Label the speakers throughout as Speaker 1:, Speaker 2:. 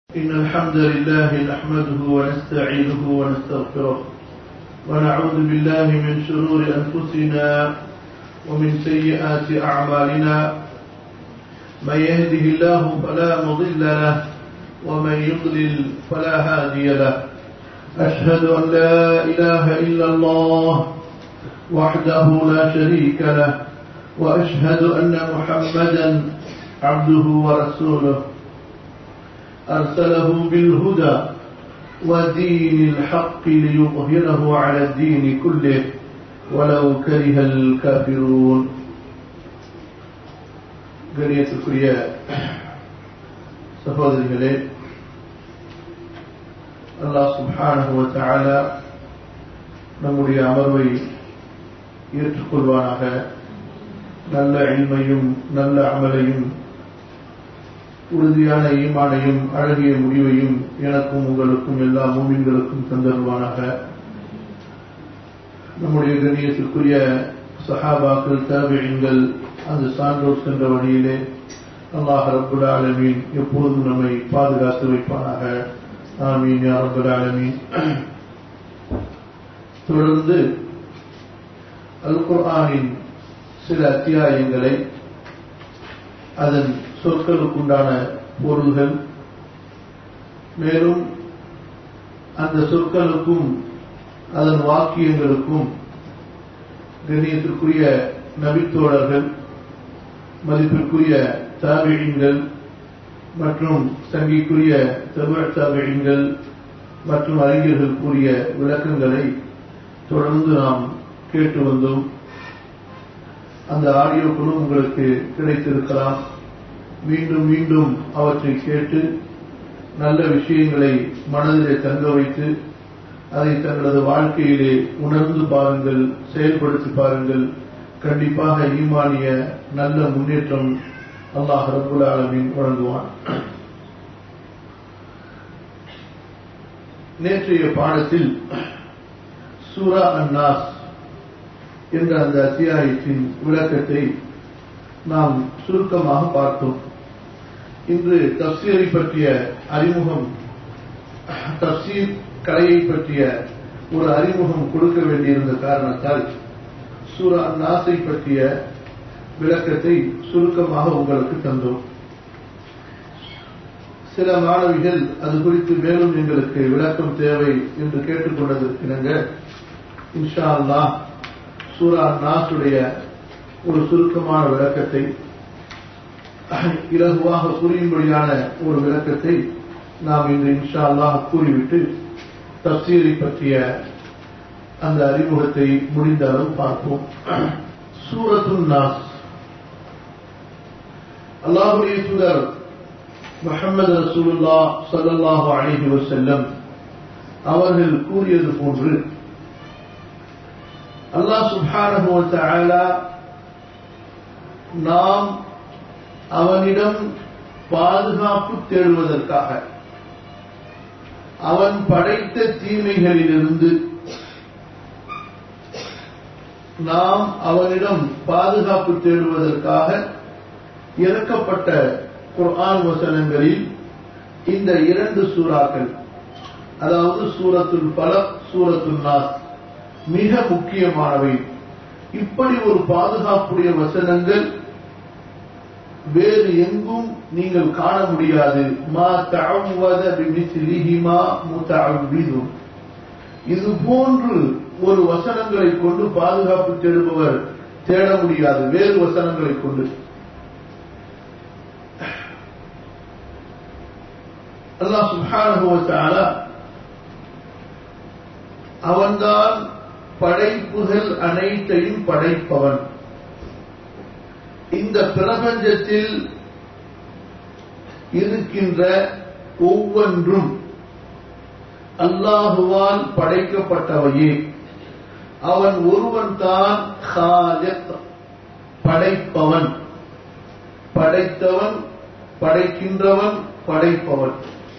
Speaker 1: إن الحمد لله نحمده ونستعينه ونستغفره ونعوذ بالله من شرور أنفسنا ومن سيئات أعمالنا من يهده الله فلا مضل له ومن يضلل فلا هادي له أشهد أن لا إله إلا الله وحده لا شريك له وأشهد أن محمدا عبده ورسوله أرسله بالهدى ودين الحق ليظهره على الدين كله ولو كره الكافرون கணியத்துக்குரிய சகோதரிகளே அல்லாஹ் சுப்ஹானஹு வ தஆலா நம்முடைய அமர்வை ஏற்றுக்கொள்வானாக நல்ல இல்மையும் நல்ல அமலையும் உறுதியான ஈமானையும் அழகிய முடிவையும் எனக்கும் உங்களுக்கும் எல்லா மூமின்களுக்கும் தந்தருவானாக நம்முடைய கண்ணியத்திற்குரிய சஹாபாக்கள் தாபியங்கள் அந்த சான்றோர் சென்ற வழியிலே அல்லாஹ் ரப்புல் ஆலமீன் எப்பொழுதும் நம்மை பாதுகாத்து வைப்பானாக ஆமீன் யா ரப்புல் ஆலமீன் தொடர்ந்து அல் குர்ஆனின் சில அத்தியாயங்களை அதன் சொற்களுக்குண்டான பொருள்கள் மேலும் அந்த சொற்களுக்கும் அதன் வாக்கியங்களுக்கும் கண்ணியத்திற்குரிய நபித்தோழர்கள் மதிப்பிற்குரிய தாபிழிங்கள் மற்றும் சங்கிக்குரிய தமிழ் தாபிழிங்கள் மற்றும் அறிஞர்கள் கூறிய விளக்கங்களை தொடர்ந்து நாம் கேட்டு வந்தோம் அந்த ஆடியோக்களும் உங்களுக்கு கிடைத்திருக்கலாம் மீண்டும் மீண்டும் அவற்றை கேட்டு நல்ல விஷயங்களை மனதிலே தங்க வைத்து அதை தங்களது வாழ்க்கையிலே உணர்ந்து பாருங்கள் செயல்படுத்தி பாருங்கள் கண்டிப்பாக ஈமானிய நல்ல முன்னேற்றம் அல்லாஹ் ரபுல் ஆலமின் வழங்குவான் நேற்றைய பாடத்தில் சூரா அன்னாஸ் என்ற அந்த அத்தியாயத்தின் விளக்கத்தை நாம் சுருக்கமாக பார்த்தோம் இன்று தப்சீரை பற்றிய அறிமுகம் தப்சீர் கலையை பற்றிய ஒரு அறிமுகம் கொடுக்க வேண்டியிருந்த காரணத்தால் சூரா நாசை பற்றிய விளக்கத்தை சுருக்கமாக உங்களுக்கு தந்தோம் சில மாணவிகள் அது குறித்து மேலும் எங்களுக்கு விளக்கம் தேவை என்று கேட்டுக்கொண்டதற்கிணங்க இன்ஷா அல்லாஹ் சூரா நாசுடைய ஒரு சுருக்கமான விளக்கத்தை இலகுவாக புரியும்படியான ஒரு விளக்கத்தை நாம் இன்று இன்ஷா அல்லாஹ் கூறிவிட்டு தப்சீரை பற்றிய அந்த அறிமுகத்தை முடிந்த அளவு பார்ப்போம் சூரத்து நாஸ் அல்லாஹுடைய தூதர் முகமது ரசூலுல்லா சல்லாஹு அலிஹி வசல்லம் அவர்கள் கூறியது போன்று அல்லாஹ் சுப்ஹானஹு வ தஆலா நாம் அவனிடம் பாதுகாப்பு தேடுவதற்காக அவன் படைத்த தீமைகளிலிருந்து நாம் அவனிடம் பாதுகாப்பு தேடுவதற்காக இறக்கப்பட்ட குர்ஆன் வசனங்களில் இந்த இரண்டு சூறாக்கள் அதாவது சூரத்துல் பலக் சூரத்துல் நாஸ் மிக முக்கியமானவை இப்படி ஒரு பாதுகாப்புடைய வசனங்கள் வேறு எங்கும் நீங்கள் காண முடியாது மா தஅவத பிமிஸ்லிஹிமா முத்தஅவ்விதுன் இது போன்று ஒரு வசனங்களை கொண்டு பாதுகாப்பு தேடுபவர் தேட முடியாது வேறு வசனங்களை கொண்டு அல்லாஹ் சுப்ஹானஹு வ தஆலா அவன்தான் படைப்புகள் அனைத்தையும் படைப்பவன் இந்த பிரபஞ்சத்தில் இருக்கின்ற ஒவ்வொன்றும் அல்லாஹுவால் படைக்கப்பட்டவையே அவன் ஒருவன் தான் படைப்பவன் படைத்தவன் படைக்கின்றவன் படைப்பவன்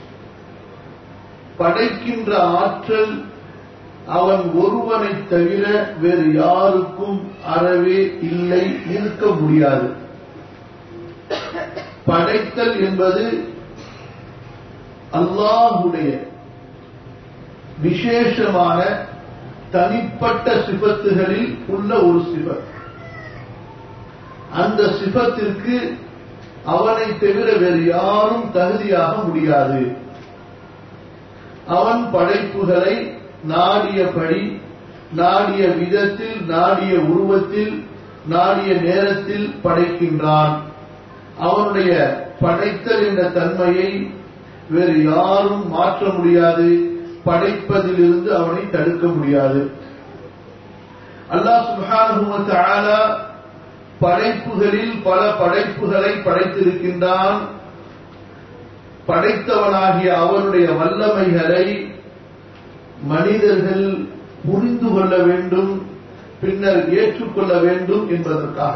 Speaker 1: படைக்கின்ற ஆற்றல் அவன் ஒருவனை தவிர வேறு யாருக்கும் அறவே இல்லை இருக்க முடியாது படைத்தல் என்பது அல்லாஹுடைய விசேஷமான தனிப்பட்ட சிபத்துகளில் உள்ள ஒரு சிபத் அந்த சிபத்திற்கு அவனை தவிர வேறு யாரும் தகுதியாக முடியாது அவன் படைப்புகளை நாடியபடி நாடிய விதத்தில் நாடிய உருவத்தில் நாடிய நேரத்தில் படைக்கின்றான் அவனுடைய படைத்தல் என்ற தன்மையை வேறு யாரும் மாற்ற முடியாது படைப்பதிலிருந்து அவனை தடுக்க முடியாது அல்லாஹ் சுபான படைப்புகளில் பல படைப்புகளை படைத்திருக்கின்றான் படைத்தவனாகிய அவனுடைய வல்லமைகளை மனிதர்கள் புரிந்து கொள்ள வேண்டும் பின்னர் ஏற்றுக்கொள்ள வேண்டும் என்பதற்காக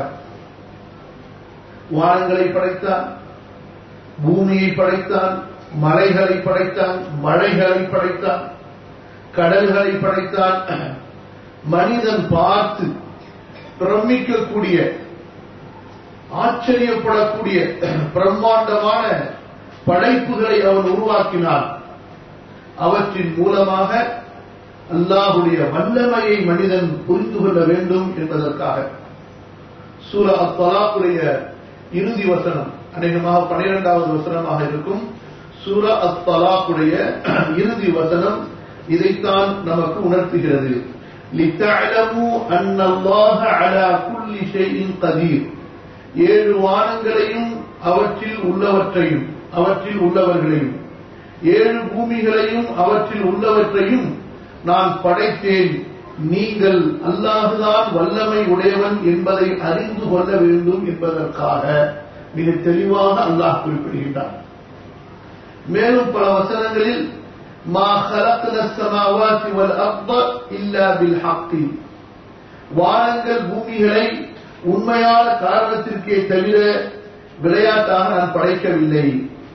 Speaker 1: வானங்களை படைத்தான் பூமியை படைத்தான் மலைகளை படைத்தான் மழைகளை படைத்தான் கடல்களை படைத்தான் மனிதன் பார்த்து பிரமிக்கக்கூடிய ஆச்சரியப்படக்கூடிய பிரம்மாண்டமான படைப்புகளை அவன் உருவாக்கினான் அவற்றின் மூலமாக அல்லாஹுடைய வல்லமையை மனிதன் புரிந்து கொள்ள வேண்டும் என்பதற்காக சூர அத்தலாக்குடைய இறுதி வசனம் அநேகமாக பனிரெண்டாவது வசனமாக இருக்கும் சூர அத்தலாக்குடைய இறுதி வசனம் இதைத்தான் நமக்கு உணர்த்துகிறது لِتَعْلَمُوا أَنَّ اللَّهَ عَلَى كُلِّ شَيْءٍ قَدِيرٌ ஏழு வானங்களையும் அவற்றில் உள்ளவற்றையும் அவற்றில் உள்ளவர்களையும் ஏழு பூமிகளையும் அவற்றில் உள்ளவற்றையும் நான் படைத்தேன் நீங்கள் அல்லாஹுதான் வல்லமை உடையவன் என்பதை அறிந்து கொள்ள வேண்டும் என்பதற்காக மிக தெளிவாக அல்லாஹ் குறிப்பிடுகின்றான் மேலும் பல வசனங்களில் மா خلقنا السماوات والارض الا بالحق வானங்கள் பூமிகளை உண்மையான காரணத்திற்கே தவிர விளையாட்டாக நான் படைக்கவில்லை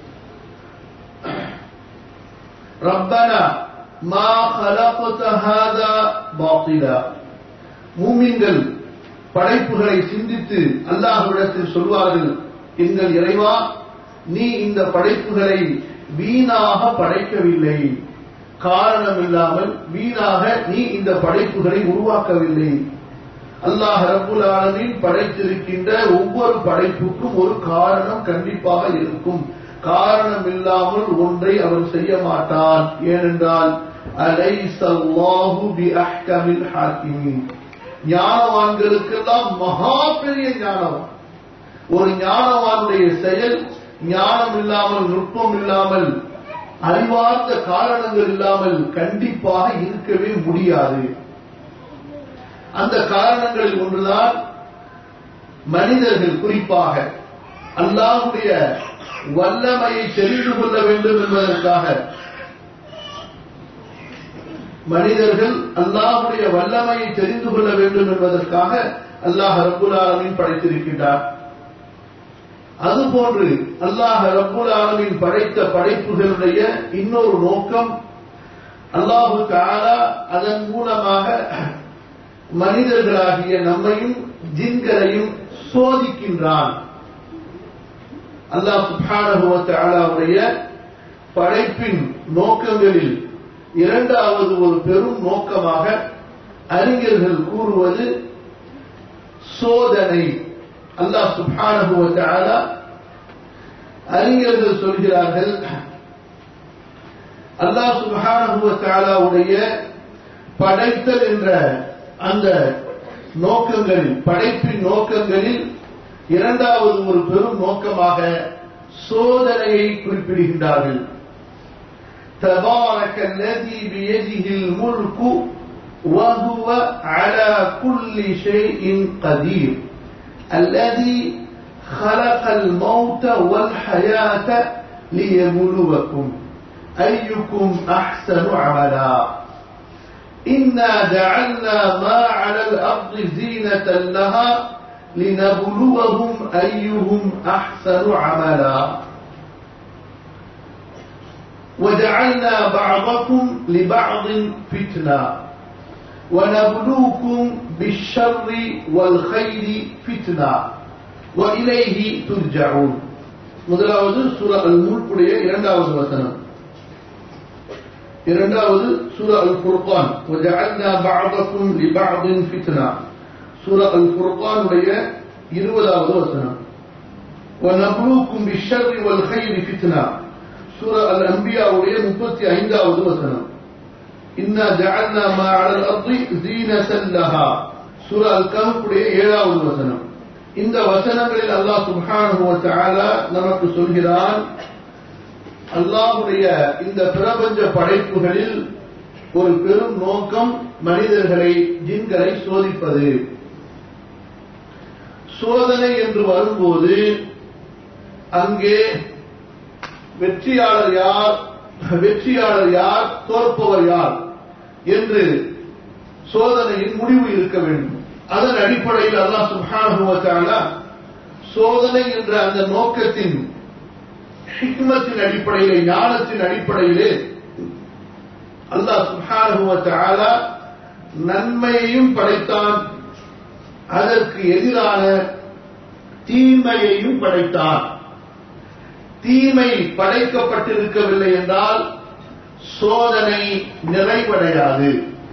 Speaker 1: ரப்பனா மா خلقت هذا باطلا மூமின்கள் படைப்புகளை சிந்தித்து அல்லாஹ்விடத்தில் சொல்வார்கள் எங்கள் இறைவா நீ இந்த படைப்புகளை வீணாக படைக்கவில்லை காரணம் இல்லாமல் வீணாக நீ இந்த படைப்புகளை உருவாக்கவில்லை அல்லாஹ் ரப்புல் ஆலமீன் படைத்திருக்கின்ற ஒவ்வொரு படைப்புக்கும் ஒரு காரணம் கண்டிப்பாக இருக்கும் காரணம் இல்லாமல் ஒன்றை அவன் செய்ய மாட்டான் ஏனென்றால் அலைசல்லாஹு பி அஹ்கமில் ஹாக்கிமீன் ஞானவான்களுக்கெல்லாம் மகா பெரிய ஞானவான் ஒரு ஞானவானுடைய செயல் ஞானம் இல்லாமல் நுட்பம் இல்லாமல் அறிவார்ந்த காரணங்கள் இல்லாமல் கண்டிப்பாக இருக்கவே முடியாது அந்த காரணங்களில் ஒன்றுதான் மனிதர்கள் குறிப்பாக அல்லாஹுடைய வல்லமையை தெரிந்து கொள்ள வேண்டும் என்பதற்காக மனிதர்கள் அல்லாஹுடைய வல்லமையை தெரிந்து கொள்ள வேண்டும் என்பதற்காக அல்லாஹ் ரப்புல் ஆலமீன் படைத்திருக்கின்றார் அதுபோன்று அல்லாஹ் ரப்புல் ஆலமீன் படைத்த படைப்புகளுடைய இன்னொரு நோக்கம் அல்லாஹு தாலா அதன் மூலமாக மனிதர்களாகிய நம்மையும் ஜின்களையும் சோதிக்கின்றான் அல்லாஹ் சுப்ஹானஹு வ தஆலாவுடைய படைப்பின் நோக்கங்களில் இரண்டாவது ஒரு பெரும் நோக்கமாக அறிஞர்கள் கூறுவது சோதனை அல்லாஹ் சுப்ஹானஹு வ தஆலா அறிஞர்கள் சொல்கிறார்கள் அல்லாஹ் சுப்ஹானஹு வ தஆலாவுடைய படைத்தல் என்ற அந்த நோக்கங்களில் படைப்பின் நோக்கங்களில் இரண்டாவது ஒரு பெரும் நோக்கமாக சோதனையை குறிப்பிடுகின்றார்கள் تبارك الذي بيده الملك وهو على كل شيء قدير الذي خلق الموت والحياة ليبلوكم أيكم أحسن عملا إنا جعلنا ما على الأرض زينة لها لنبلوهم أيهم أحسن عملا وجعلنا بعضكم لبعض فتنة ونبلوكم بالشر والخير فتنة وإليه ترجعون முதலாவது சூரா அல் முல்குடைய இரண்டாவது வசனம் இரண்டாவது சூரா அல் ஃபுர்கான் وَجَعَلْنَا بَعْضَكُمْ لِبَعْضٍ فِتْنَةً சூரா அல் ஃபுர்கானுடைய இருபதாவது வசனம் وَنَبْلُوكُمْ بِالشَّرِّ وَالْخَيْرِ فِتْنَةً சூரா அல் அன்பியாவுடைய முப்பத்தி ஐந்தாவது வசனம் இன்னா ஜஅல்னா மா அலல் அர்தி ஜீனத்தன் லஹா சூரா அல் கஹ்ஃபுடைய ஏழாவது வசனம் இந்த வசனங்களில் அல்லாஹ் சுப்ஹானஹு வ தஆலா நமக்கு சொல்கிறான் அல்லாஹ்வுடைய இந்த பிரபஞ்ச படைப்புகளில் ஒரு பெரும் நோக்கம் மனிதர்களை ஜின்களை சோதிப்பது சோதனை என்று வரும்போது அங்கே வெற்றியாளர் யார் வெற்றியாளர் யார் தோற்பவர் யார் என்று சோதனையின் முடிவு இருக்க வேண்டும் அதன் அடிப்படையில் அல்லாஹ் சுப்ஹானஹு வ தஆலா சோதனை என்ற அந்த நோக்கத்தின் ஹிக்மத்தின் அடிப்படையிலே ஞானத்தின் அடிப்படையிலே அல்லாஹ் சுப்ஹானஹு வ தஆலா நன்மையையும் படைத்தான் அதற்கு எதிரான தீமையையும் படைத்தான் தீமை படைக்கப்பட்டிருக்கவில்லை என்றால் சோதனை நிறைவடையாது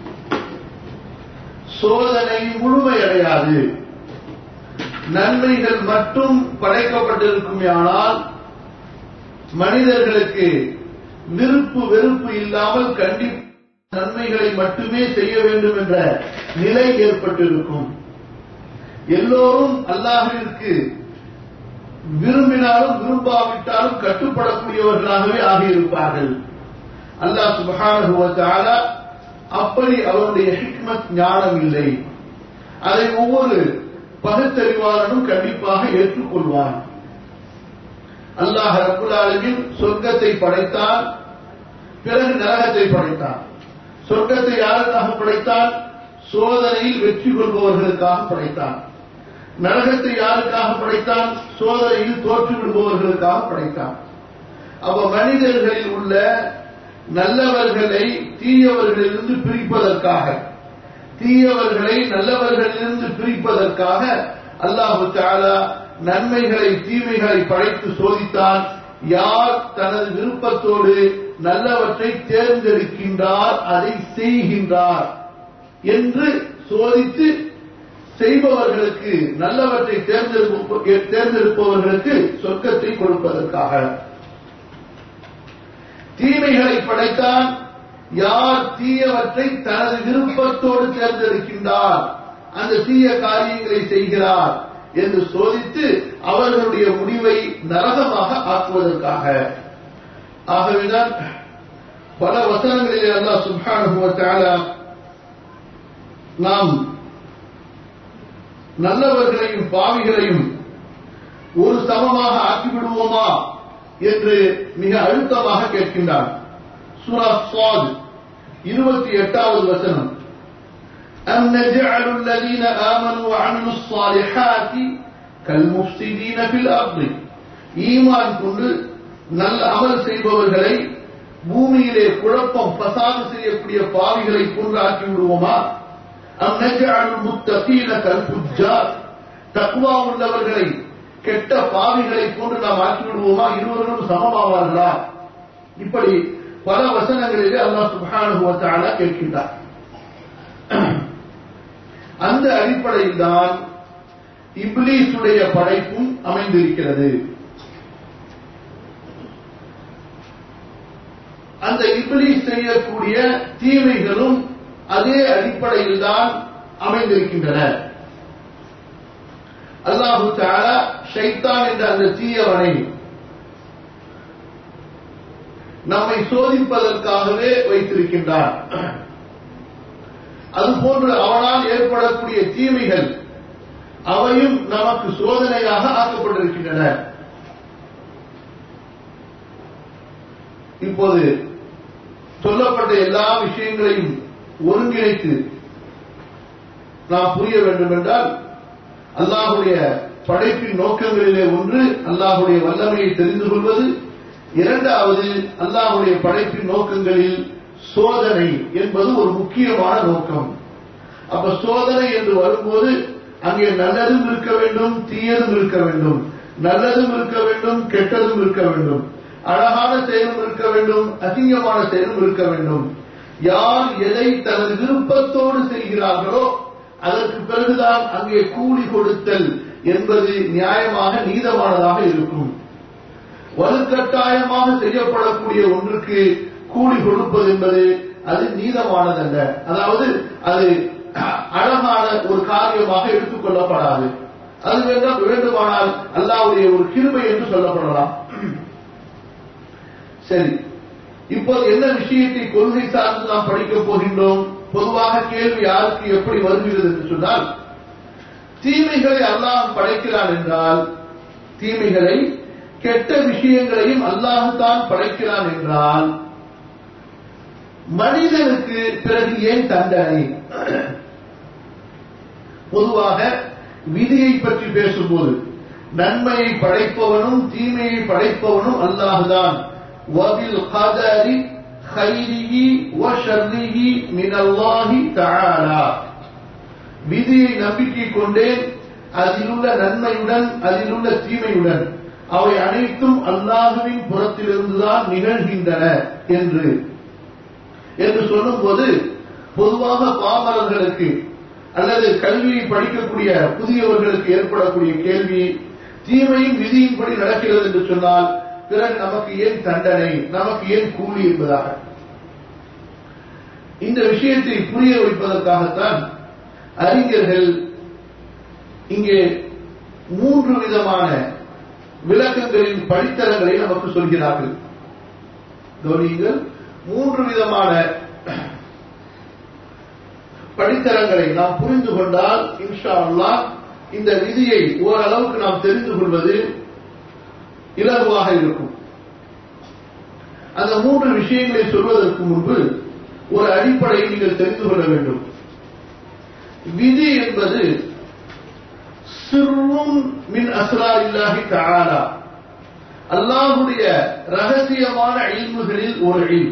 Speaker 1: சோதனை முழுமையடையாது நன்மைகள் மட்டும் படைக்கப்பட்டிருக்குமானால் மனிதர்களுக்கு விருப்பு வெறுப்பு இல்லாமல் கண்டி நன்மைகளை மட்டுமே செய்ய வேண்டும் என்ற நிலை ஏற்பட்டிருக்கும் எல்லோரும் அல்லாஹிற்கு விரும்பினாலும் விரும்பாவிட்டாலும் கட்டுப்படக்கூடியவர்களாகவே ஆகியிருப்பார்கள் அல்லாஹ் சுபஹானஹு வ தஆலா அப்படி அவருடைய ஹிக்மத் ஞானம் இல்லை அதை ஒவ்வொரு பகுத்தறிவாளனும் கண்டிப்பாக ஏற்றுக்கொள்வான் அல்லாஹ் ரப்புல் ஆலமீன் சொர்க்கத்தை படைத்தான் பிறகு நரகத்தை படைத்தான் சொர்க்கத்தை யாருக்காக படைத்தான் சோதனையில் வெற்றி கொள்பவர்களுக்காக படைத்தான் நரகத்தை யாருக்காக படைத்தான் சோதனையில் தோற்று விடுபவர்களுக்காக படைத்தான் அப்ப மனிதர்களில் உள்ள நல்லவர்களை தீயவர்களிலிருந்து பிரிப்பதற்காக தீயவர்களை நல்லவர்களிலிருந்து பிரிப்பதற்காக அல்லாஹு தாலா நன்மைகளை தீமைகளை படைத்து சோதித்தான் யார் தனது விருப்பத்தோடு நல்லவற்றை தேர்ந்தெடுக்கின்றார் அதை செய்கின்றார் என்று சோதித்து செய்பவர்களுக்கு நல்லவற்றை தேர்ந்தெடுப்ப- தேர்ந்தெடுப்பவர்களுக்கு சொர்க்கத்தை கொடுப்பதற்காக தீமைகளை படைத்தான் யார் தீயவற்றை தனது விருப்பத்தோடு தேர்ந்தெடுக்கின்றார் அந்த தீய காரியங்களை செய்கிறார் என்று சோதித்து அவர்களுடைய முடிவை நரகமாக ஆக்குவதற்காக ஆகவேதான் பல வசனங்களிலே அல்லாஹ் சுப்ஹானஹு வ தஆலா நாம் நல்லவர்களையும் பாவிகளையும் ஒரு சமமாக ஆக்கிவிடுவோமா என்று மிக அழுத்தமாக கேட்கின்றான் சூரா ஸாத் இருபத்தி எட்டாவது வசனம் أم نجعل الذين آمنوا وعملوا الصالحات كالمفسدين في الأرض ஈமான் கொண்டு நல்ல அமல் செய்பவர்களை பூமியிலே குழப்பம் பசாது செய்யக்கூடிய பாவிகளை போன்று ஆக்கி விடுவோமா அம் நஜ்அலுல் முத்தகீன கல்ஃபுஜ்ஜார் தக்வா உள்ளவர்களை கெட்ட பாவிகளை போன்று நாம் ஆக்கி விடுவோமா இருவர்களும் சமமாவார்களா இப்படி பல வசனங்களிலே அல்லாஹ் சுப்ஹானஹு வ தஆலா கேட்கின்றார் அந்த அடிப்படையில் தான் இப்லீஸுடைய படைப்பும் அமைந்திருக்கிறது அந்த இப்லீஸ் செய்யக்கூடிய தீமைகளும் அதே அடிப்படையில் தான் அமைந்திருக்கின்றன அல்லாஹு தஆலா ஷைத்தான் என்ற அந்த தீயவனை நம்மை சோதிப்பதற்காகவே வைத்திருக்கின்றான் அதுபோன்று அவனால் ஏற்படக்கூடிய தீமைகள் அவையும் நமக்கு சோதனையாக ஆக்கப்பட்டிருக்கின்றன இப்போது சொல்லப்பட்ட எல்லா விஷயங்களையும் ஒருங்கிணைத்து நாம் புரிய வேண்டும் என்றால் அல்லாஹுடைய படைப்பின் நோக்கங்களிலே ஒன்று அல்லாஹுடைய வல்லமையை தெரிந்து கொள்வது இரண்டாவது அல்லாஹுடைய படைப்பின் நோக்கங்களில் சோதனை என்பது ஒரு முக்கியமான நோக்கம் அப்ப சோதனை என்று வரும்போது அங்கே நல்லதும் இருக்க வேண்டும் தீயதும் இருக்க வேண்டும் நல்லதும் இருக்க வேண்டும் கெட்டதும் இருக்க வேண்டும் அழகான செயலும் இருக்க வேண்டும் அசிங்கமான செயலும் இருக்க வேண்டும் யார் எதை தனது விருப்பத்தோடு செய்கிறார்களோ அதற்கு பிறகுதான் அங்கே கூலி கொடுத்தல் என்பது நியாயமாக நீதமானதாக இருக்கும் வலுக்கட்டாயமாக செய்யப்படக்கூடிய ஒன்றுக்கு கூலி கொடுப்பது என்பது அது நீதமானதல்ல அதாவது அது அழகான ஒரு காரியமாக எடுத்துக் கொள்ளப்படாது அது வேண்டாம் வேண்டுமானால் அல்லாவுடைய ஒரு கிருபை என்று சொல்லப்படலாம் சரி இப்போது என்ன விஷயத்தை கொள்கை சார்ந்து நாம் படிக்கப் போகின்றோம் பொதுவாக கேள்வி யாருக்கு எப்படி வருகிறது என்று சொன்னால் தீமைகளை அல்லாஹ் படைக்கிறான் என்றால் தீமைகளை கெட்ட விஷயங்களையும் அல்லாஹுதான் படைக்கிறான் என்றால் மனிதனுக்கு பிறகு ஏன் தண்டனை பொதுவாக விதியை பற்றி பேசும்போது நன்மையை படைப்பவனும் தீமையை படைப்பவனும் அல்லாஹுதான் வபில் கதரி خيره وشره من الله تعالى விதியை நம்பிக்கை கொண்டேன் அதிலுள்ள நன்மையுடன் அதிலுள்ள தீமையுடன் அவை அனைத்தும் அல்லாஹுவின் புறத்திலிருந்துதான் நிகழ்கின்றன என்று என்று சொல்லும்போது பொதுவாக பாமரர்களுக்கு அல்லது கல்வியை படிக்கக்கூடிய புதியவர்களுக்கு ஏற்படக்கூடிய கேள்வி தீமையும் விதியின்படி நடக்கிறது என்று சொன்னால் பிறகு நமக்கு ஏன் தண்டனை நமக்கு ஏன் கூலி என்பதாக இந்த விஷயத்தை புரிய வைப்பதற்காகத்தான் அறிஞர்கள் இங்கே மூன்று விதமான விளக்கங்களின் படித்தரங்களை நமக்கு சொல்கிறார்கள் கவனியுங்கள் மூன்று விதமான படித்தரங்களை நாம் புரிந்து கொண்டால் இன்ஷா அல்லாஹ் இந்த விதியை ஓரளவுக்கு நாம் தெரிந்து கொள்வது இலகுவாக இருக்கும் அந்த மூன்று விஷயங்களை சொல்வதற்கு முன்பு ஒரு அடிப்படையை நீங்கள் தெரிந்து கொள்ள வேண்டும் விதி என்பது சிறுவும் மின் அஸ்ரா இல்லாஹி தஆலா அல்லாஹுடைய ரகசியமான இல்முகளில் ஒரு இல்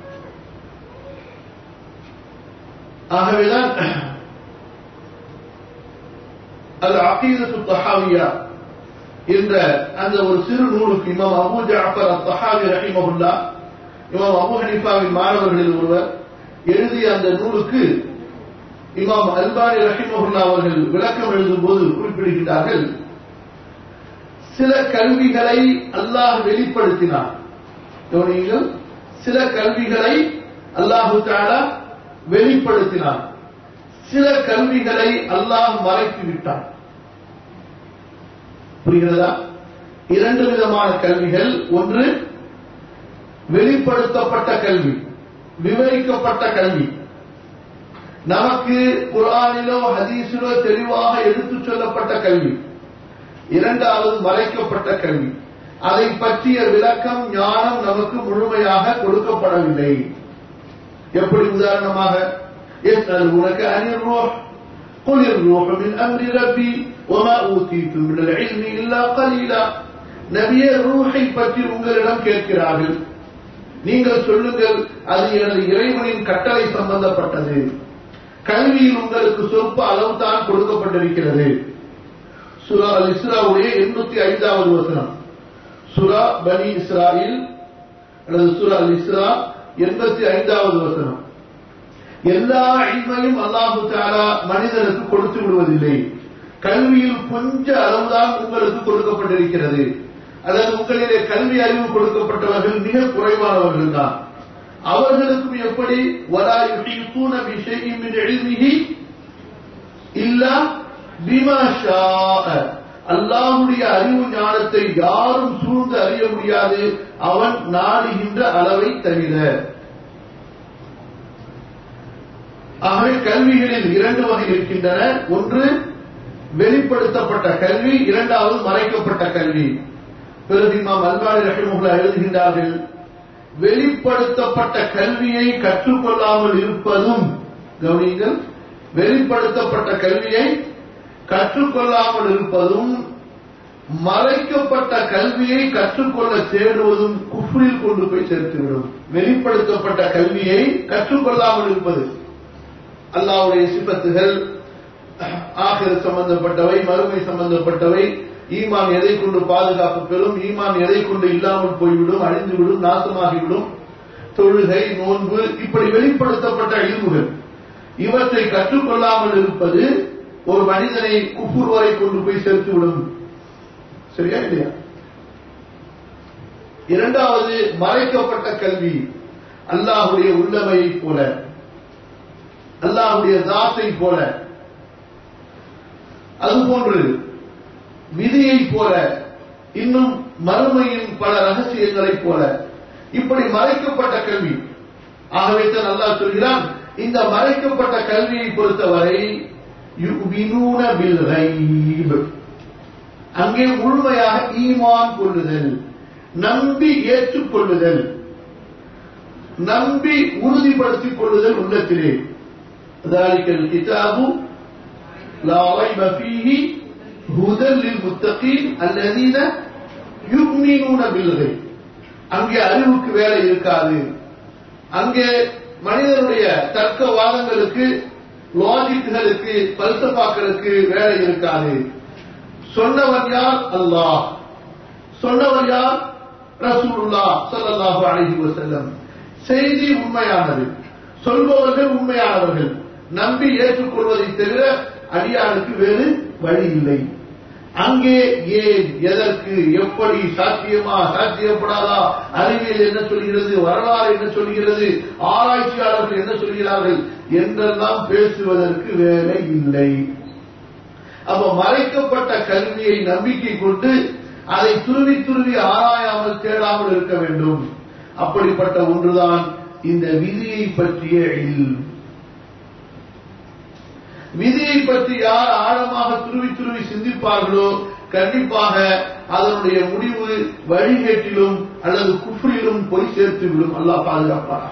Speaker 1: ஆகவேதான் அது அகீதத்து தஹாவியா என்ற அந்த ஒரு சிறு நூலுக்கு இமாம் அபு ஜாஃபர் தஹாவி ரஹிமஹுல்லா இமாம் அபு ஹனிஃபாவின் மாணவர்களில் ஒருவர் எழுதிய அந்த நூலுக்கு இமாம் அல்பானி ரஹிமஹுல்லா அவர்கள் விளக்கம் எழுதும் போது குறிப்பிடுகின்றார்கள் சில கல்விகளை அல்லாஹ் வெளிப்படுத்தினார் கவனியுங்கள் சில கல்விகளை அல்லாஹு தாலா வெளிப்படுத்தினார் சில கல்விகளை அல்லாஹ் மறைத்து விட்டான் புரிகிறதா இரண்டு விதமான கல்விகள் ஒன்று வெளிப்படுத்தப்பட்ட கல்வி விவரிக்கப்பட்ட கல்வி நமக்கு குரானிலோ ஹதீஸிலோ தெளிவாக எடுத்துச் சொல்லப்பட்ட கல்வி இரண்டாவது மறைக்கப்பட்ட கல்வி அதை பற்றிய விளக்கம் ஞானம் நமக்கு முழுமையாக கொடுக்கப்படவில்லை எப்படி உதாரணமாக يسألونك عن الروح قل الروح من أمر ربي وما أوتيتم من العلم إلا قليلا நபிய ரூஹை பற்றி உங்களிடம் கேட்கிறார்கள் நீங்கள் சொல்லுங்கள் அது எனது இறைவனின் கட்டளை சம்பந்தப்பட்டது கல்வியில் உங்களுக்கு சொற்ப அளவு தான் கொடுக்கப்பட்டிருக்கிறது சுரா அல் இஸ்ராவுடைய எண்ணூத்தி ஐந்தாவது வசனம் சுரா பனி இஸ்ராயில் அல்லது சுரா அல் இஸ்ரா எண்பத்தி ஐந்தாவது வசனம் எல்லா இன்மையும் அல்லாஹு தாலா மனிதனுக்கு கொடுத்து விடுவதில்லை கல்வியில் கொஞ்ச அளவுதான் உங்களுக்கு கொடுக்கப்பட்டிருக்கிறது அதாவது உங்களிலே கல்வி அறிவு கொடுக்கப்பட்டவர்கள் மிக குறைவானவர்கள் தான் அவர்களுக்கும் எப்படி வலா யுஹீத்தூன பிஷைஇன் மின் இல்மிஹி இல்லா பிமா ஷாஅ அல்லாஹ்வுடைய அறிவு ஞானத்தை யாரும் சூழ்ந்து அறிய முடியாது அவன் நாடுகின்ற அளவை தவிர ஆகவே கல்விகளில் இரண்டு வகை இருக்கின்றன ஒன்று வெளிப்படுத்தப்பட்ட கல்வி இரண்டாவது மறைக்கப்பட்ட கல்வி பிறகு இமாம் அல்பானி ரஹிமுல்லா எழுதுகின்றார்கள் வெளிப்படுத்தப்பட்ட கல்வியை கற்றுக்கொள்ளாமல் இருப்பதும் கவனிங்கள் வெளிப்படுத்தப்பட்ட கல்வியை கற்றுக்கொள்ளாமல் இருப்பதும் மறைக்கப்பட்ட கல்வியை கற்றுக்கொள்ள தேடுவதும் குஃப்ரில் கொண்டு போய் சேர்த்துவிடும் வெளிப்படுத்தப்பட்ட கல்வியை கற்றுக்கொள்ளாமல் இருப்பது அல்லாவுடைய சிபத்துகள் ஆகிர சம்பந்தப்பட்டவை மறுமை சம்பந்தப்பட்டவை ஈமான் எதை கொண்டு பாதுகாப்பு பெறும் ஈமான் எதை கொண்டு இல்லாமல் போய்விடும் அழிந்துவிடும் நாசமாகிவிடும் தொழுகை நோன்பு இப்படி வெளிப்படுத்தப்பட்ட இல்முகள் இவற்றை கற்றுக்கொள்ளாமல் இருப்பது ஒரு மனிதனை குப்பூர் வரை கொண்டு போய் சேர்த்துவிடும் சரியா இல்லையா இரண்டாவது மறைக்கப்பட்ட கல்வி அல்லாஹுடைய உள்ளமையை போல அல்லாஹுடைய தாத்தை போல அதுபோன்று விதியை போல இன்னும் மறுமையின் பல ரகசியங்களைப் போல இப்படி மறைக்கப்பட்ட கல்வி ஆகவே தான் அல்லாஹ் சொல்கிறான் இந்த மறைக்கப்பட்ட கல்வியை பொறுத்தவரை யுமினூன பில் கைப் அங்கே முழுமையாக ஈமான் கொள்ளுதல் நம்பி ஏற்றுக்கொள்ளுதல் நம்பி உறுதிப்படுத்திக் கொள்ளுதல் உள்ளத்திலே ذلك الكتاب لا ريب فيه هدى للمتقين الذين يؤمنون بالغيب அங்கே அறிவுக்கு வேலை இருக்காது அங்கே மனிதனுடைய தர்க்கவாதங்களுக்கு லாஜிக்குகளுக்கு பல்சபாக்களுக்கு வேலை இருக்காது சொன்னவன் யார் அல்லாஹ் சொன்னவர் யார் ரசூலுல்லா ஸல்லல்லாஹு அலைஹி வஸல்லம் செய்தி உண்மையானது சொல்பவர்கள் உண்மையானவர்கள் நம்பி ஏற்றுக்கொள்வதை தவிர அடியானுக்கு வேறு வழி இல்லை அங்கே ஏன் எதற்கு எப்படி சாத்தியமா சாத்தியப்படாதா அறிவியல் என்ன சொல்கிறது வரலாறு என்ன சொல்கிறது ஆராய்ச்சியாளர்கள் என்ன சொல்கிறார்கள் என்றெல்லாம் பேசுவதற்கு வேலை இல்லை அப்ப மறைக்கப்பட்ட கல்வியை நம்பிக்கை கொண்டு அதை துருவி துருவி ஆராயாமல் தேடாமல் இருக்க வேண்டும் அப்படிப்பட்ட ஒன்றுதான் இந்த விதியை பற்றிய இல் விதியை பற்றி யார் ஆழமாக துருவி துருவி சிந்திப்பார்களோ கண்டிப்பாக அதனுடைய முடிவு வழிகேட்டிலும் அல்லது குஃப்ரிலும் போய் சேர்த்து விடும் அல்லாஹ் பாதுகாப்பாரா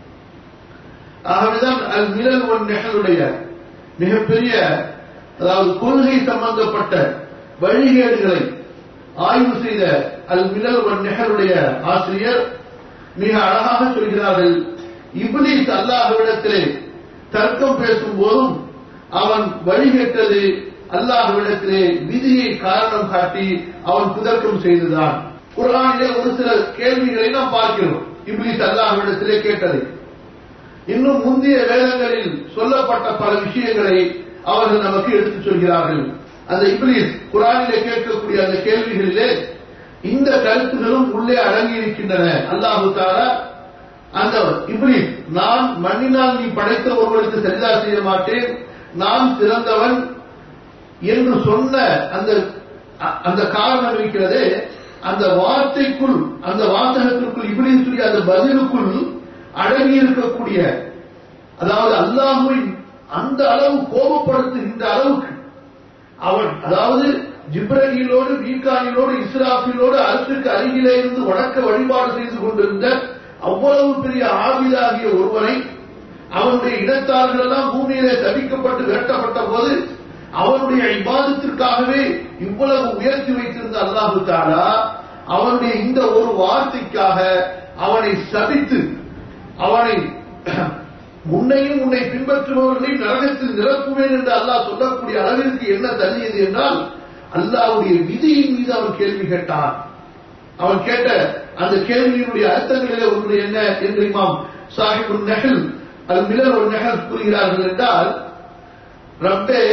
Speaker 1: ஆகவேதான் அல் மிரல் ஒன் நெகலுடைய மிகப்பெரிய அதாவது கொள்கை சம்பந்தப்பட்ட வழிகேடுகளை ஆய்வு செய்த அல் மிலல் ஒன் நெஹருடைய ஆசிரியர் மிக அழகாக சொல்கிறார்கள் இப்லீஸ் அல்லாஹ்விடத்திலே தர்க்கம் பேசும் போதும் அவன் வழிகேட்டது அல்லாஹ்விடத்திலே விதியை காரணம் காட்டி அவன் குதர்க்கம் செய்துதான் குரானிலே ஒரு சில கேள்விகளை நாம் பார்க்கிறோம் இப்லீஸ் அல்லாஹ்விடத்திலே கேட்டதை இன்னும் முந்தைய வேதங்களில் சொல்லப்பட்ட பல விஷயங்களை அவர்கள் நமக்கு எடுத்துச் சொல்கிறார்கள் அந்த இப்லீஸ் குரானிலே கேட்கக்கூடிய அந்த கேள்விகளிலே இந்த கருத்துகளும் உள்ளே அடங்கி இருக்கின்றன அல்லாஹு தாலா அந்த இப்லீஸ் நான் மண்ணினால் நீ படைத்த ஒருவருக்கு சரிதா செய்ய மாட்டேன் நான் சிறந்தவன் என்று சொன்ன அந்த அந்த காரணம் இருக்கிறதே அந்த வார்த்தைக்குள் அந்த வாசகத்திற்குள் இப்லீஸுடைய அந்த பதிலுக்குள் அடங்கி இருக்கக்கூடிய அதாவது அல்லாஹுவை அந்த அளவு கோபப்படுத்துகின்ற அளவுக்கு அவன் அதாவது ஜிப்ரகிலோடு மீகானிலோடு இஸ்ராஃபிலோடு அரசுக்கு அருகிலே இருந்து வணக்க வழிபாடு செய்து கொண்டிருந்த அவ்வளவு பெரிய ஆவிதாகிய ஒருவனை அவனுடைய இடத்தார்கள் எல்லாம் பூமியிலே தவிக்கப்பட்டு விரட்டப்பட்ட போது அவனுடைய இபாதத்திற்காகவே இவ்வளவு உயர்த்தி வைத்திருந்த அல்லாஹு தாலா அவனுடைய இந்த ஒரு வார்த்தைக்காக அவனை சபித்து அவனை முன்னையும் உன்னை பின்பற்றுபவர்களையும் நரகத்தில் நிரப்புவேன் என்று அல்லாஹ் சொல்லக்கூடிய அளவிற்கு என்ன தள்ளியது என்றால் அல்லாஹ்வுடைய விதியின் மீது அவன் கேள்வி கேட்டான் அவன் கேட்ட அந்த கேள்வியினுடைய அர்த்தங்களிலே ஒன்று என்ன என்று இமாம் சாஹிபு நெஹல் அது மிலர் ஒரு நெஹல் கூறுகிறார்கள் என்றால் ரப்பே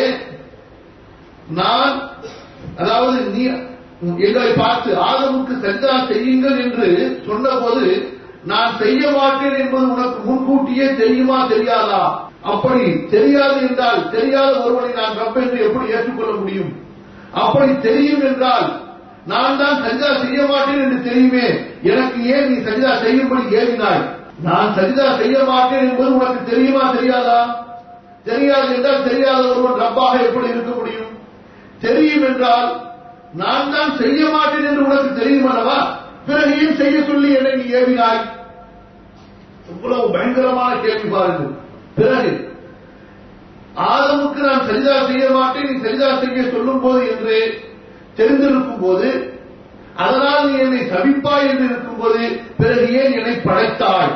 Speaker 1: நான் அதாவது நீ எங்களை பார்த்து ஆதமுக்கு சஜ்ஜா செய்யுங்கள் என்று சொன்னபோது நான் செய்ய மாட்டேன் என்பது உனக்கு முன்கூட்டியே தெரியுமா தெரியாதா அப்படி தெரியாது என்றால் தெரியாத ஒருவனை நான் ரப்ப என்று எப்படி ஏற்றுக்கொள்ள முடியும் அப்படி தெரியும் என்றால் நான் தான் சஜிதா செய்ய மாட்டேன் என்று தெரியுமே எனக்கு ஏன் நீ சஜிதா செய்யும்படி ஏறினாய் நான் சஜிதா செய்ய மாட்டேன் என்பது உனக்கு தெரியுமா தெரியாதா தெரியாது என்றால் தெரியாத ஒருவன் ரப்பாக எப்படி இருக்க முடியும் தெரியும் என்றால் நான் தான் செய்ய மாட்டேன் என்று உனக்கு தெரியும் அல்லவா பிறகு ஏன் செய்ய சொல்லி என்னை நீ ஏவினாய் இவ்வளவு பயங்கரமான கேள்வி பாருங்கள் பிறகு ஆதமுக்கு நான் சரிதா செய்ய மாட்டேன் நீ சரிதா செய்ய சொல்லும் போது என்று தெரிந்திருக்கும் போது அதனால் நீ என்னை சபிப்பாய் என்று இருக்கும் போது பிறகு ஏன் என்னை படைத்தாய்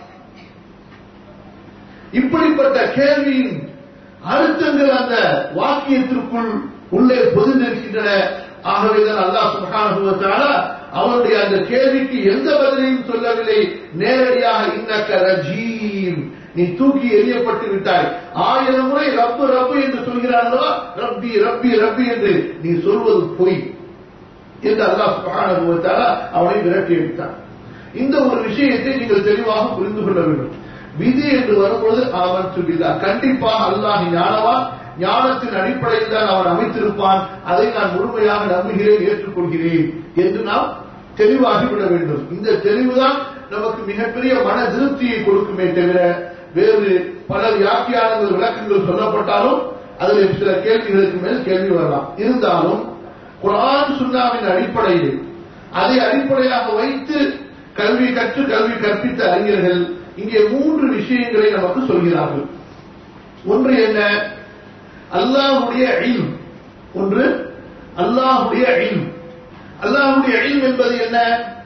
Speaker 1: இப்படிப்பட்ட கேள்வியின் அழுத்தங்கள் அந்த வாக்கியத்திற்குள் உள்ளே பொதிந்திருக்கின்றன ஆகவேதான் அல்லாஹ் சுப்ஹானஹு வ தஆலா அவனுடைய அந்த கேள்விக்கு எந்த பதிலையும் சொல்லவில்லை நேரடியாக இன்னக்க ரஜீம் நீ தூக்கி எறியப்பட்டு விட்டாய் ஆயிரம் முறை ரப்பு ரப்பு என்று சொல்கிறார்களோ ரப்பி ரப்பி ரப்பி என்று நீ சொல்வது பொய் என்று அல்லாஹ் சுப்ஹானஹு வ தஆலா அவனை விரட்டி அடித்தான் இந்த ஒரு விஷயத்தை நீங்கள் தெளிவாக புரிந்து கொள்ள வேண்டும் விதி என்று வரும்போது அவன் சொல்லிதான் கண்டிப்பாக அல்லாஹ் ஞானவான் ஞானத்தின் அடிப்படையில் தான் அவன் அமைத்திருப்பான் அதை நான் முழுமையாக நம்புகிறேன் ஏற்றுக்கொள்கிறேன் என்று நாம் தெளிவாகிவிட வேண்டும் இந்த தெளிவுதான் நமக்கு மிகப்பெரிய மன திருப்தியை கொடுக்குமே தவிர வேறு பல வியாக்கியானங்கள் விளக்கங்கள் சொல்லப்பட்டாலும் அதில் சில கேள்விகளுக்கு மேல் கேள்வி வரலாம் இருந்தாலும் குரான் சுன்னாவின் அடிப்படையில் அதை அடிப்படையாக வைத்து கல்வி கற்று கல்வி கற்பித்த அறிஞர்கள் இங்கே மூன்று விஷயங்களை நமக்கு சொல்கிறார்கள் ஒன்று என்ன அல்லாஹுடைய இல்ம் ஒன்று அல்லாஹுடைய இல்ம் அல்லாஹுடைய இல்ம் என்பது என்ன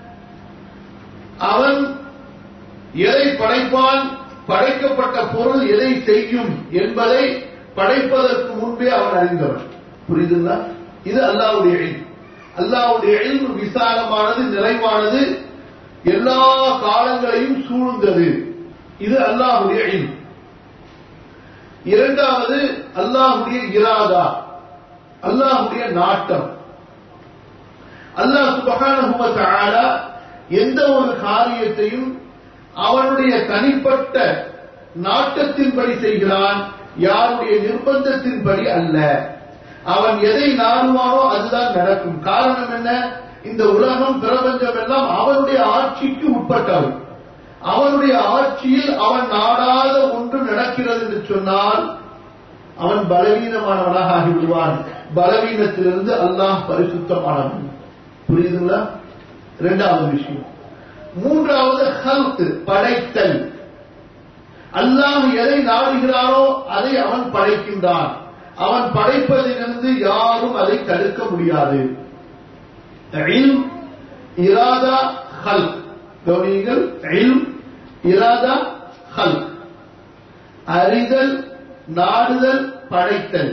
Speaker 1: அவன் எதை படைப்பான் படைக்கப்பட்ட பொருள் எதை செய்யும் என்பதை படைப்பதற்கு முன்பே அவன் அறிந்தவன் புரியுதுங்களா இது அல்லாஹ்வுடைய இல்ம் அல்லாஹ்வுடைய இல்ம் விசாலமானது நிறைவானது எல்லா காலங்களையும் சூழ்ந்தது இது அல்லாஹ்வுடைய இல்ம் இரண்டாவது அல்லாஹ்வுடைய இராதா அல்லாஹ்வுடைய நாட்டம் அல்லாஹ் சுபஹானஹு வ தஆலா எந்த ஒரு காரியத்தையும் அவனுடைய தனிப்பட்ட நாட்டத்தின்படி செய்கிறான் யாருடைய நிர்பந்தத்தின்படி அல்ல அவன் எதை நாடுவானோ அதுதான் நடக்கும் காரணம் என்ன இந்த உலகம் பிரபஞ்சம் எல்லாம் அவனுடைய ஆட்சிக்கு உட்பட்டவை அவனுடைய ஆட்சியில் அவன் நாடாத ஒன்று நடக்கிறது என்று சொன்னால் அவன் பலவீனமானவனாக ஆகிவிடுவான் பலவீனத்திலிருந்து அல்லாஹ் பரிசுத்தமானவன் புரியுதுங்களா இரண்டாவது விஷயம் மூன்றாவது ஹல்க் படைத்தல் அல்லாஹ் எதை நாடுகிறானோ அதை அவன் படைக்கின்றான் அவன் படைப்பதிலிருந்து யாரும் அதை தடுக்க முடியாது இல்ம், இராதா ஹல்க் கவனியுங்கள் இல்ம், இராதா ஹல்க் அறிதல் நாடுதல் படைத்தல்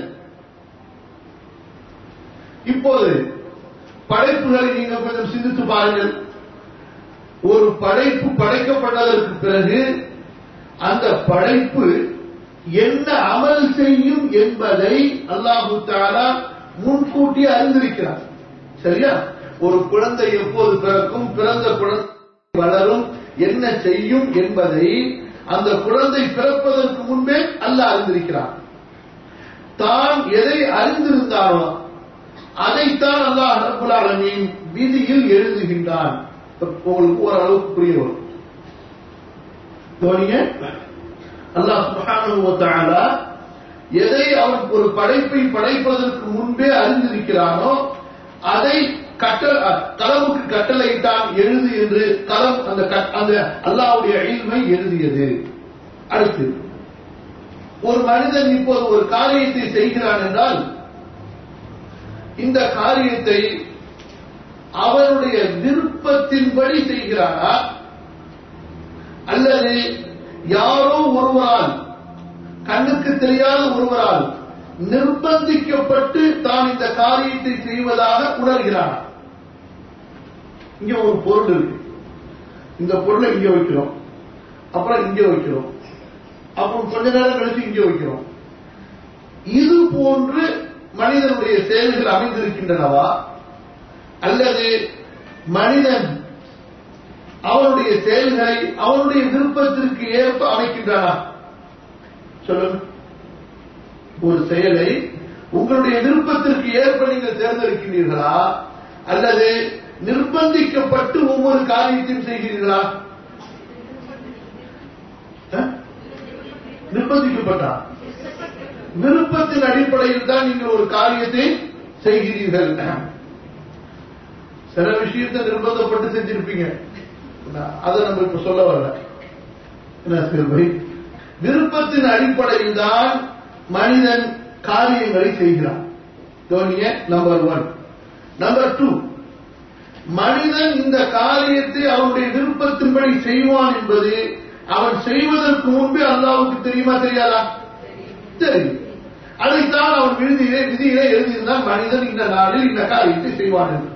Speaker 1: இப்போது படைப்புகளை நீங்கள் கொஞ்சம் சிந்தித்து பாருங்கள் ஒரு படைப்பு படைக்கப்பட்டதற்கு பிறகு அந்த படைப்பு என்ன அமல் செய்யும் என்பதை அல்லாஹு தாலா முன்கூட்டி அறிந்திருக்கிறார் சரியா ஒரு குழந்தை எப்போது பிறக்கும் பிறந்த குழந்தை வளரும் என்ன செய்யும் என்பதை அந்த குழந்தை பிறப்பதற்கு முன்பே அல்லாஹ் அறிந்திருக்கிறார் தான் எதை அறிந்திருந்தாரோ அதைத்தான் அல்லாஹ் ரப்புல் ஆலமீன் விதியில் எழுதுகின்றான் இப்ப உங்களுக்கு ஓரளவுக்கு புரிய வரும் கவனிங்க அல்லாஹ் சுப்ஹானஹு வ தஆலா எதை அவன் ஒரு படைப்பை படைப்பதற்கு முன்பே அறிந்திருக்கிறானோ அதை கட்டல் கலமுக்கு கட்டளையிட்டான் எழுது என்று கலம் அந்த கட்- அந்த அல்லாஹ்வுடைய இல்மை எழுதியது அடுத்து ஒரு மனிதன் இப்போது ஒரு காரியத்தை செய்கிறான் என்றால் இந்த காரியத்தை அவனுடைய விருப்பத்தின்படி செய்கிறானா அல்லது யாரோ ஒருவரால் கண்ணுக்கு தெரியாத ஒருவரால் நிர்பந்திக்கப்பட்டு தான் இந்த காரியத்தை செய்வதாக உணர்கிறானா இங்க ஒரு பொருள் இருக்கு இந்த பொருளை இங்க வைக்கிறோம் அப்புறம் இங்க வைக்கிறோம் அப்புறம் கொஞ்ச நேரம் கழிச்சு இங்க வைக்கிறோம் இது போன்று மனிதனுடைய செயல்கள் அமைந்திருக்கின்றனவா அல்லது மனிதன் அவனுடைய செயல்களை அவனுடைய விருப்பத்திற்கு ஏற்ப அமைக்கின்றானா சொல்லுங்க ஒரு செயலை உங்களுடைய விருப்பத்திற்கு ஏற்ப நீங்கள் தேர்ந்தெடுக்கின்றீர்களா அல்லது நிர்பந்திக்கப்பட்டு ஒவ்வொரு காரியத்தையும் செய்கிறீர்களா அஹ்? நிர்பந்திக்கப்பட்டா விருப்பத்தின் அடிப்படையில் தான் நீங்கள் ஒரு காரியத்தை செய்கிறீர்கள் சில விஷயத்தை நிர்பந்தப்பட்டு செஞ்சிருப்பீங்க அதை நம்ம இப்ப சொல்ல வரல என்ன செல்வை விருப்பத்தின் அடிப்படையில் தான் மனிதன் காரியங்களை செய்கிறான் கவனிங்க நம்பர் ஒன் நம்பர் டூ மனிதன் இந்த காரியத்தை அவனுடைய விருப்பத்தின்படி செய்வான் என்பது அவன் செய்வதற்கு முன்பே அல்லாவுக்கு தெரியுமா தெரியாதா தெரியும் அதைத்தான் அவன் விருதியிலே விதியிலே எழுதியிருந்தான் மனிதன் இந்த நாளில் இந்த காரியத்தை செய்வான் என்று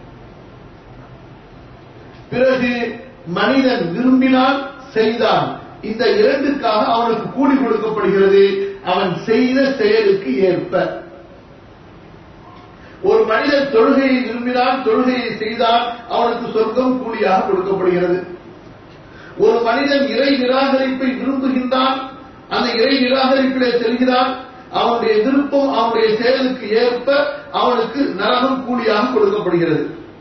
Speaker 1: பிறகு மனிதன் விரும்பினால் செய்தான் இந்த இரண்டுக்காக அவனுக்கு கூலி கொடுக்கப்படுகிறது அவன் செய்த செயலுக்கு ஏற்ப ஒரு மனிதன் தொழுகையை விரும்பினால் தொழுகையை செய்தால் அவனுக்கு சொர்க்கம் கூலியாக கொடுக்கப்படுகிறது ஒரு மனிதன் இறை நிராகரிப்பை விரும்புகின்றான் அந்த இறை நிராகரிப்பிலே செல்கிறான் அவனுடைய விருப்பம் அவனுடைய செயலுக்கு ஏற்ப அவனுக்கு நரகம் கூலியாக கொடுக்கப்படுகிறது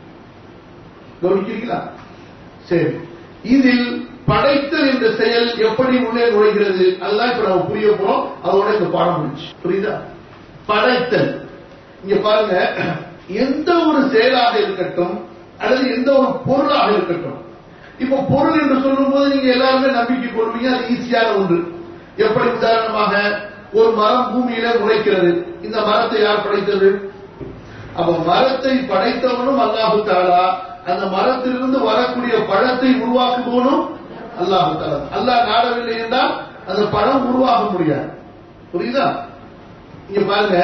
Speaker 1: கவனிக்கிறீங்களா சரி இதில் படைத்தல் என்ற செயல் எப்படி உள்ளே நுழைகிறது அதுதான் இப்ப நம்ம புரிய போறோம் அதோட இந்த பாடம் முடிச்சு புரியுதா படைத்தல் இங்க பாருங்க எந்த ஒரு செயலாக இருக்கட்டும் அல்லது எந்த ஒரு பொருளாக இருக்கட்டும் இப்ப பொருள் என்று சொல்லும் போது நீங்க எல்லாருமே நம்பிக்கை கொள்வீங்க அது ஈஸியான ஒன்று எப்படி உதாரணமாக ஒரு மரம் பூமியில முளைக்கிறது இந்த மரத்தை யார் படைத்தது அப்ப மரத்தை படைத்தவனும் அல்லாஹு தாலா அந்த மரத்திலிருந்து வரக்கூடிய பழத்தை உருவாக்குபவனும் அல்லாஹு தாலா அல்லாஹ் நாடவில்லை என்றால் அந்த பழம் உருவாக முடியாது புரியுதா இங்க பாருங்க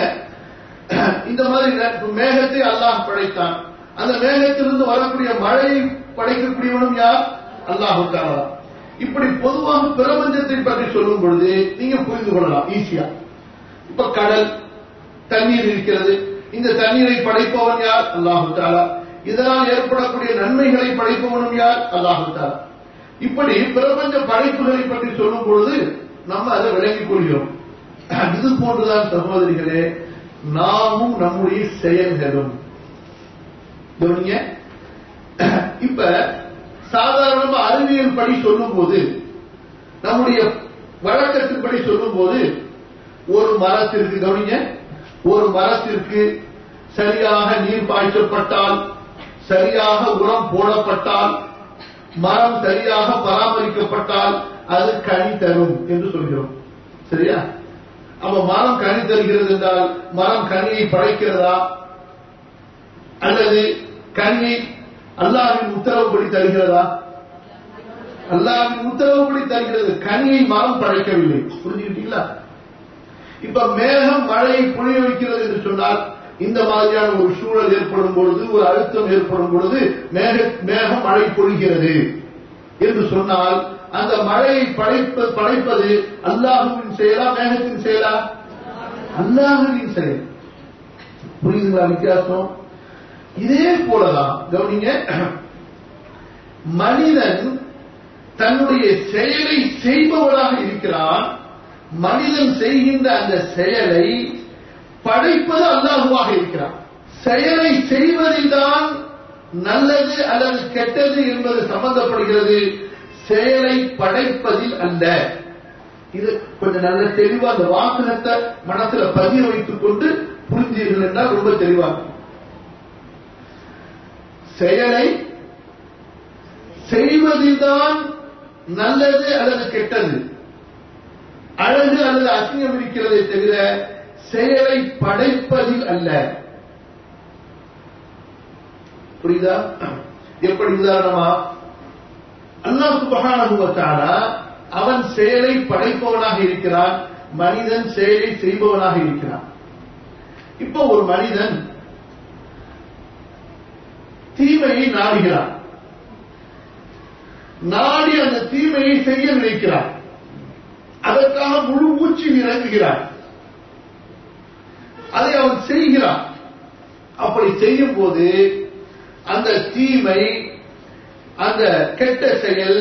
Speaker 1: இந்த மாதிரி மேகத்தை அல்லாஹ் படைத்தான் அந்த மேகத்திலிருந்து வரக்கூடிய மழையை படைக்கக்கூடியவனும் யார் அல்லாஹு தாலா இப்படி பொதுவாக பிரபஞ்சத்தை பற்றி சொல்லும் பொழுது நீங்க புரிந்து கொள்ளலாம் ஈஸியா இப்ப கடல் தண்ணீர் இருக்கிறது இந்த தண்ணீரை படைப்பவன் யார் அல்லாஹு தாலா இதனால் ஏற்படக்கூடிய நன்மைகளை படைப்பவனும் யார் அல்லாஹு தாலா இப்படி பிரபஞ்ச படைப்புகளை பற்றி சொல்லும் பொழுது நம்ம அதை விளங்கிக் கொள்கிறோம் இது போன்றுதான் சகோதரிகளே நாமும் நம்முடைய செயல்களும் கவனிங்க இப்ப சாதாரணமா அறிவியல் படி சொல்லும் போது நம்முடைய வழக்கத்தின்படி சொல்லும் போது ஒரு மரத்திற்கு கவனிங்க ஒரு மரத்திற்கு சரியாக நீர் பாய்ச்சப்பட்டால் சரியாக உரம் போடப்பட்டால் மரம் சரியாக பராமரிக்கப்பட்டால் அது கனி தரும் என்று சொல்கிறோம் சரியா அப்ப மரம் கனி தருகிறது என்றால் மரம் கனியை படைக்கிறதா அல்லது கனியை அல்லாவின் உத்தரவுப்படி தருகிறதா அல்லாவின் உத்தரவுப்படி தருகிறது கனியை மரம் படைக்கவில்லை புரிஞ்சுக்கிட்டீங்களா இப்ப மேகம் மழையை புழிய வைக்கிறது என்று சொன்னால் இந்த மாதிரியான ஒரு சூழல் ஏற்படும் பொழுது ஒரு அழுத்தம் ஏற்படும் பொழுது மேக மேகம் மழை பொழிகிறது என்று சொன்னால் அந்த மழையை படைப்ப படைப்பது அல்லாஹுவின் செயலா மேகத்தின் செயலா அல்லாஹுவின் செயல் புரியுதுங்களா வித்தியாசம் இதே போலதான் கவனிங்க மனிதன் தன்னுடைய செயலை செய்பவராக இருக்கிறான் மனிதன் செய்கின்ற அந்த செயலை படைப்பது அல்லாஹுவாக இருக்கிறான் செயலை செய்வதில் தான் நல்லது அல்லது கெட்டது என்பது சம்பந்தப்படுகிறது செயலை படைப்பதில் அல்ல இது கொஞ்சம் நல்ல தெளிவா அந்த வாசகத்தை மனசுல பதிய வைத்துக் கொண்டு புரிஞ்சீர்கள் என்றால் ரொம்ப தெளிவாக செயலை செய்வதில்தான் நல்லது அல்லது கெட்டது அழகு அல்லது அசிங்கம் இருக்கிறதை தவிர செயலை படைப்பதில் அல்ல புரியுதா எப்படி உதாரணமா அல்லாஹ் சுபகான அவன் செயலை படைப்பவனாக இருக்கிறான் மனிதன் செயலை செய்பவனாக இருக்கிறான் இப்போ ஒரு மனிதன் தீமையை நாடுகிறான் நாடி அந்த தீமையை செய்ய நினைக்கிறான் அதற்காக முழு மூச்சு இறங்குகிறான் அதை அவன் செய்கிறான் அப்படி செய்யும் போது அந்த தீமை அந்த கெட்ட செயல்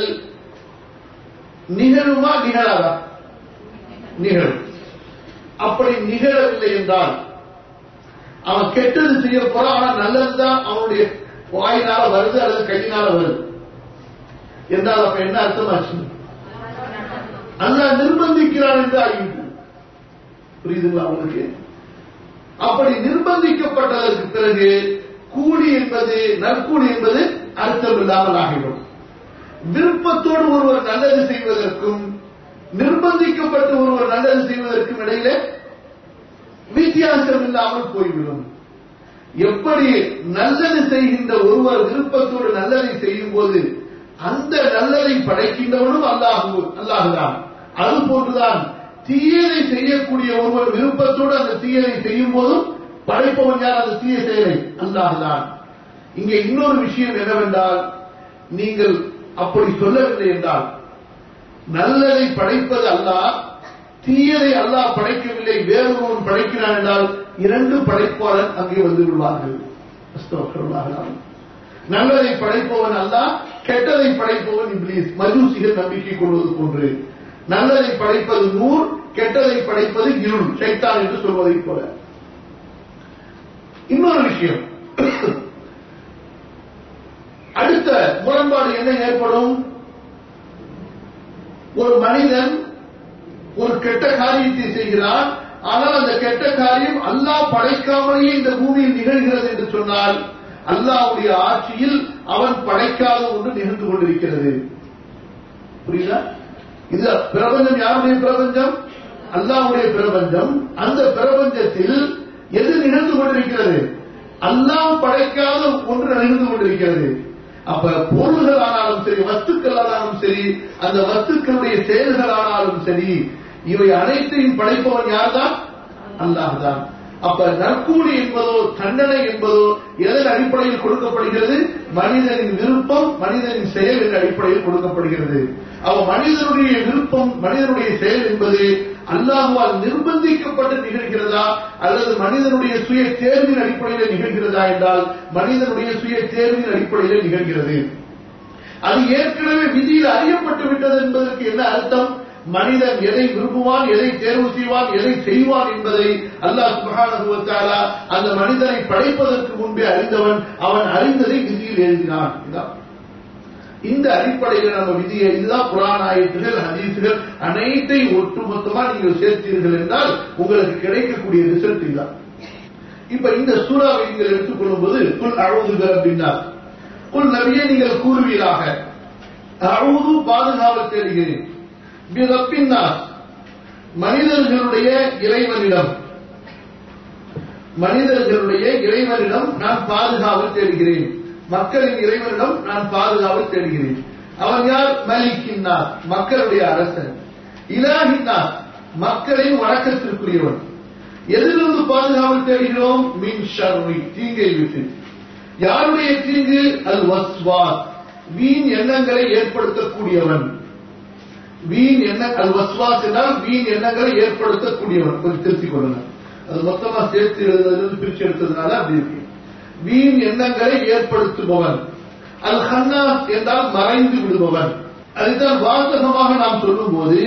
Speaker 1: நிகழுமா நிகழாதா நிகழும் அப்படி நிகழவில்லை என்றால் அவன் கெட்டது செய்ய போறான் ஆனா நல்லதுதான் அவனுடைய வாயினால வருது அல்லது கையினால வருது என்றால் அப்ப என்ன அர்த்தமாச்சு அல்ல நிர்பந்திக்கிறான் என்று ஆகிவிட்டு புரியுதுங்களா உங்களுக்கு அப்படி நிர்பந்திக்கப்பட்டதற்கு பிறகு கூலி என்பது நற்கூலி என்பது அர்த்தம் இல்லாமல் ஆகிவிடும் விருப்பத்தோடு ஒருவர் நல்லது செய்வதற்கும் நிர்பந்திக்கப்பட்டு ஒருவர் நல்லது செய்வதற்கும் இடையில வித்தியாசம் இல்லாமல் போய்விடும் எப்படி நல்லது செய்கின்ற ஒருவர் விருப்பத்தோடு நல்லதை செய்யும் போது அந்த நல்லதை படைக்கின்றவனும் அல்லாஹு அல்லாஹுதான் அது போன்றுதான் தீயதை செய்யக்கூடிய ஒருவர் விருப்பத்தோடு அந்த தீயதை செய்யும் போதும் படைப்பவன் யார் அந்த தீய செயலை அல்லாஹ்தான் இங்கே இன்னொரு விஷயம் என்னவென்றால் நீங்கள் அப்படி சொல்லவில்லை என்றால் நல்லதை படைப்பது அல்லாஹ் தீயதை அல்லாஹ் படைக்கவில்லை வேறொருவன் படைக்கிறான் என்றால் இரண்டு படைப்பாளர் அங்கே வந்து விடுவார்கள் அஸ்தக்ஃபிருல்லாஹ். நல்லதை படைப்பவன் அல்லாஹ் கெட்டதை படைப்பவன் இப்லீஸ் மஜூசிகள் நம்பிக்கை கொள்வது போன்று நல்லதை படைப்பது நூர் கெட்டதை படைப்பது இருள் சைத்தான் என்று சொல்வதைப் போல இன்னொரு விஷயம் அடுத்த முரண்பாடு என்ன ஏற்படும் ஒரு மனிதன் ஒரு கெட்ட காரியத்தை செய்கிறான் ஆனால் அந்த கெட்ட காரியம் அல்லாஹ் படைக்காமலேயே இந்த பூமியில் நிகழ்கிறது என்று சொன்னால் அல்லாஹ்வுடைய ஆட்சியில் அவன் படைக்காத ஒன்று நிகழ்ந்து கொண்டிருக்கிறது புரியுதா இது பிரபஞ்சம் யாருடைய பிரபஞ்சம் அல்லாஹ்வுடைய பிரபஞ்சம் அந்த பிரபஞ்சத்தில் எது நிகழ்ந்து கொண்டிருக்கிறது அல்லாஹ் படைக்காத ஒன்று நிகழ்ந்து கொண்டிருக்கிறது அப்ப பொருள்கள் ஆனாலும் சரி வஸ்துக்கள் ஆனாலும் சரி அந்த வஸ்துக்களுடைய செயல்கள் ஆனாலும் சரி இவை அனைத்தையும் படைப்பவன் யார்தான் அல்லாஹ் தான் அப்ப நற்கூலி என்பதோ தண்டனை என்பதோ எதன் அடிப்படையில் கொடுக்கப்படுகிறது மனிதனின் விருப்பம் மனிதனின் செயல் என்ற அடிப்படையில் கொடுக்கப்படுகிறது அவ மனிதனுடைய விருப்பம் மனிதனுடைய செயல் என்பது அல்லாஹுவால் நிர்பந்திக்கப்பட்டு நிகழ்கிறதா அல்லது மனிதனுடைய சுய தேர்வின் அடிப்படையில் நிகழ்கிறதா என்றால் மனிதனுடைய சுய தேர்வின் அடிப்படையில் நிகழ்கிறது அது ஏற்கனவே விதியில் அறியப்பட்டு விட்டது என்பதற்கு என்ன அர்த்தம் மனிதன் எதை விரும்புவான் எதை தேர்வு செய்வான் எதை செய்வான் என்பதை அல்லாஹ் சுப்ஹானஹு வ தஆலா அந்த மனிதனை படைப்பதற்கு முன்பே அறிந்தவன் அவன் அறிந்ததை விதியில் எழுதினான் இதான். இந்த அடிப்படையில் நம்ம விதியை இதுதான் புராண ஆயத்துகள் ஹதீசுகள் அனைத்தையும் ஒட்டுமொத்தமா நீங்கள் சேர்த்தீர்கள் என்றால் உங்களுக்கு கிடைக்கக்கூடிய ரிசல்ட் இதுதான் இப்ப இந்த சூறாவை நீங்கள் எடுத்துக்கொள்ளும் போது குல் அழுதுகள் அப்படின்னா குல் நபியே நீங்கள் கூறுவீராக அழுது பாதுகாவல் தேடுகிறேன் பிறப்பின்னார் மனிதர்களுடைய இறைவனிடம் மனிதர்களுடைய இறைவனிடம் நான் பாதுகாவல் தேடுகிறேன் மக்களின் இறைவனிடம் நான் பாதுகாவல் தேடுகிறேன் அவன் யார் மலிக்கின்னார் மக்களுடைய அரசன் இலாகின்னார் மக்களின் வணக்கத்திற்குரியவன் எதிலிருந்து பாதுகாவல் தேடுகிறோம் மின் ஷர்ரி தீங்கை விட்டு யாருடைய தீங்கு அல் வஸ்வாஸ் வீண் எண்ணங்களை ஏற்படுத்தக்கூடியவன் வீண் எண்ண அல் வஸ்வாஸ் என்றால் வீண் எண்ணங்களை ஏற்படுத்தக்கூடியவன் கொஞ்சம் திருத்திக் கொள்ளுங்க அது மொத்தமா சேர்த்து எழுதுறது பிரிச்சு எடுத்ததுனால அப்படி இருக்கு வீண் எண்ணங்களை ஏற்படுத்துபவன் அல் ஹன்னாஸ் என்றால் மறைந்து விடுபவன் அதுதான் வாசகமாக நாம் சொல்லும் போது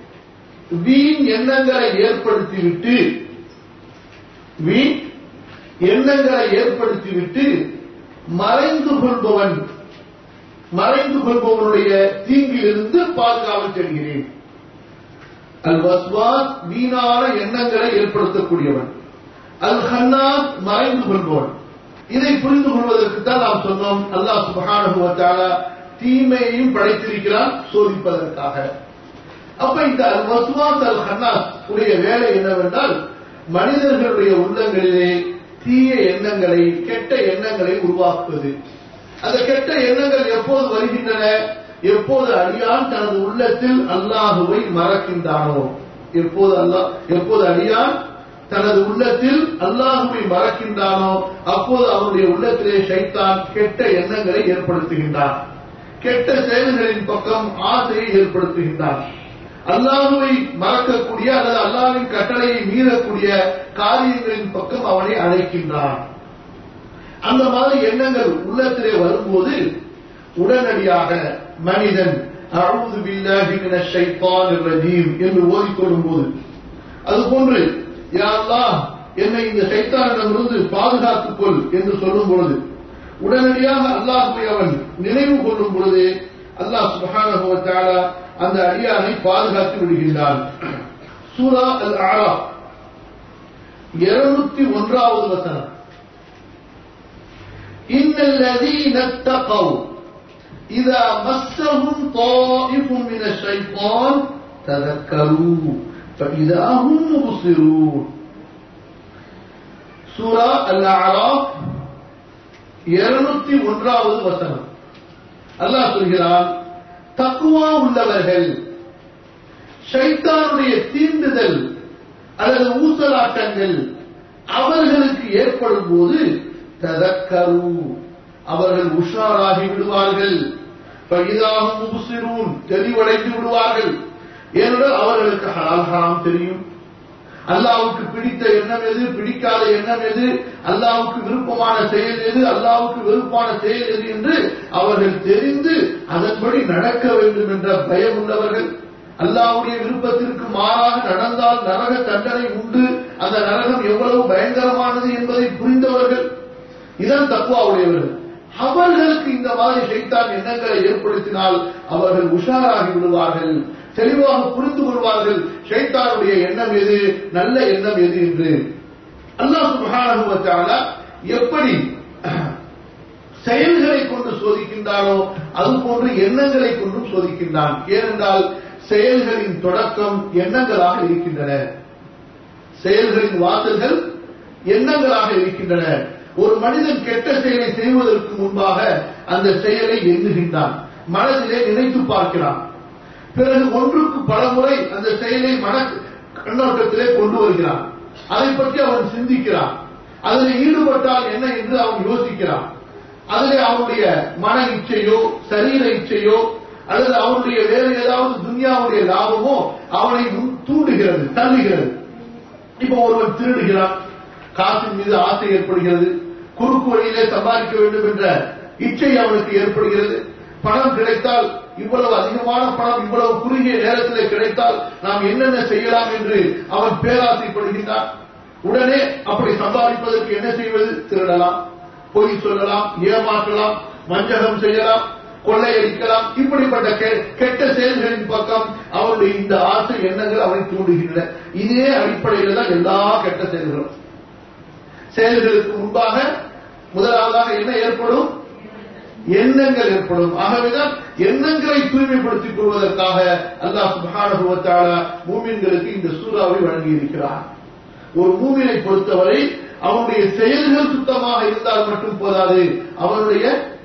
Speaker 1: வீண் எண்ணங்களை ஏற்படுத்திவிட்டு வீண் எண்ணங்களை ஏற்படுத்திவிட்டு மறைந்து கொள்பவன் மறைந்து கொள்பவனுடைய தீங்கிலிருந்து பாதுகாவல் தேடுகிறேன் அல் வஸ்வாஸ் வீணான எண்ணங்களை ஏற்படுத்தக்கூடியவன் அல் ஹன்னாஸ் மறைந்து கொள்பவன் இதை புரிந்து கொள்வதற்கு தான் நாம் சொன்னோம் அல்லாஹ் சுபஹானஹு வ தஆலா தீமையையும் படைத்திருக்கிறான் சோதிப்பதற்காக அப்ப இந்த அல் வஸ்வாஸ் அல் ஹன்னாஸ் உடைய வேலை என்னவென்றால் மனிதர்களுடைய உள்ளங்களிலே தீய எண்ணங்களை கெட்ட எண்ணங்களை உருவாக்குவது அந்த கெட்ட எண்ணங்கள் எப்போது வருகின்றன எப்போது அடியான் தனது உள்ளத்தில் அல்லாஹுவை மறக்கின்றானோ எப்போது அல்லாஹ் எப்போது அடியான் தனது உள்ளத்தில் அல்லாஹுவை மறக்கின்றானோ அப்போது அவனுடைய உள்ளத்திலே ஷைத்தான் கெட்ட எண்ணங்களை ஏற்படுத்துகின்றான் கெட்ட செயல்களின் பக்கம் ஆசையை ஏற்படுத்துகின்றான் அல்லாஹுவை மறக்கக்கூடிய அல்லது அல்லாஹ்வின் கட்டளையை மீறக்கூடிய காரியங்களின் பக்கம் அவனை அழைக்கின்றான் அந்த மாதிரி எண்ணங்கள் உள்ளத்திலே வரும்போது உடனடியாக மனிதன் அவுது பில்லாஹி மினஷ் ஷைத்தானிர் ரஜீம் என்று ஓதிக்கொள்ளும் போது அதுபோன்று யா அல்லாஹ் என்னை இந்த சைத்தானிடமிருந்து பாதுகாத்துக் கொள் என்று சொல்லும் பொழுது உடனடியாக அல்லாஹ்வை அவன் நினைவு கொள்ளும் பொழுது அல்லாஹ் சுப்ஹானஹு வ தஆலா அந்த அடியானை பாதுகாத்து விடுகின்றான் சூரா அல் ஆராப் இருநூத்தி ஒன்றாவது வசனம் إن الذين اتقوا إذا مسهم طائف من الشيطان تذكروا فإذا هم مبصرون சூரா அல் அராப் இருநூத்தி ஒன்றாவது வசனம் அல்லாஹ் சொல்கிறான் தக்குவா உள்ளவர்கள் ஷைத்தானுடைய தீண்டுதல் அல்லது ஊசலாட்டங்கள் அவர்களுக்கு ஏற்படும் போது ததக்கரு அவர்கள் உஷாராகி விடுவார்கள் பகிதாகும் முபுசிரூன் தெளிவடைந்து விடுவார்கள் ஏனென்றால் அவர்களுக்கு ஹலால் ஹராம் தெரியும் அல்லாவுக்கு பிடித்த எண்ணம் எது பிடிக்காத எண்ணம் எது அல்லாவுக்கு விருப்பமான செயல் எது அல்லாவுக்கு வெறுப்பான செயல் எது என்று அவர்கள் தெரிந்து அதன்படி நடக்க வேண்டும் என்ற பயம் உள்ளவர்கள் அல்லாவுடைய விருப்பத்திற்கு மாறாக நடந்தால் நரக தண்டனை உண்டு அந்த நரகம் எவ்வளவு பயங்கரமானது என்பதை புரிந்தவர்கள் இதான் தக்குவாவுடையவர்கள் அவர்களுக்கு இந்த மாதிரி சைத்தான் எண்ணங்களை ஏற்படுத்தினால் அவர்கள் உஷாராகி விடுவார்கள் தெளிவாக புரிந்து கொள்வார்கள் ஷைத்தானுடைய எண்ணம் எது நல்ல எண்ணம் எது என்று அல்லாஹ் சுப்ஹானஹு வ தஆலா எப்படி செயல்களை கொண்டு சோதிக்கின்றானோ அது போன்று எண்ணங்களை கொண்டும் சோதிக்கின்றான் ஏனென்றால் செயல்களின் தொடக்கம் எண்ணங்களாக இருக்கின்றன செயல்களின் வாசல்கள் எண்ணங்களாக இருக்கின்றன ஒரு மனிதன் கெட்ட செயலை செய்வதற்கு முன்பாக அந்த செயலை எண்ணுகின்றான் மனதிலே நினைத்து பார்க்கிறான் பிறகு ஒன்றுக்கு பல முறை அந்த செயலை மன கண்ணோட்டத்திலே கொண்டு வருகிறான் அதை பற்றி அவன் சிந்திக்கிறான் அதில் ஈடுபட்டால் என்ன என்று அவன் யோசிக்கிறான் அதிலே அவனுடைய மன இச்சையோ சரீர இச்சையோ அல்லது அவனுடைய வேறு ஏதாவது துன்யாவுடைய லாபமோ அவனை முன் தூண்டுகிறது தள்ளுகிறது இப்போ ஒருவன் திருடுகிறான் காசின் மீது ஆசை ஏற்படுகிறது குறுக்கு வழியிலே சம்பாதிக்க வேண்டும் என்ற இச்சை அவனுக்கு ஏற்படுகிறது பணம் கிடைத்தால் இவ்வளவு அதிகமான பணம் இவ்வளவு குறுகிய நேரத்தில் கிடைத்தால் நாம் என்னென்ன செய்யலாம் என்று அவன் பேராசைப்படுகின்றான் உடனே அப்படி சம்பாதிப்பதற்கு என்ன செய்வது திருடலாம் பொய் சொல்லலாம் ஏமாற்றலாம் வஞ்சகம் செய்யலாம் கொள்ளையடிக்கலாம் இப்படிப்பட்ட கெ- கெட்ட செயல்களின் பக்கம் அவனுடைய இந்த ஆசை எண்ணங்கள் அவனை தூண்டுகின்றன இதே அடிப்படையில் தான் எல்லா கெட்ட செயல்களும் செயல்களுக்கு முன்பாக முதலாவதாக என்ன ஏற்படும் எண்ணங்கள் ஏற்படும் ஆகவேதான் எண்ணங்களை தூய்மைப்படுத்திக் கொள்வதற்காக அல்லாஹ் சுப்ஹானஹு வ தஆலா மூமின்களுக்கு இந்த சூறாவை வழங்கி இருக்கிறார் ஒரு மூமினை பொறுத்தவரை அவனுடைய செயல்கள் சுத்தமாக இருந்தால் மட்டும் போதாது அவனுடைய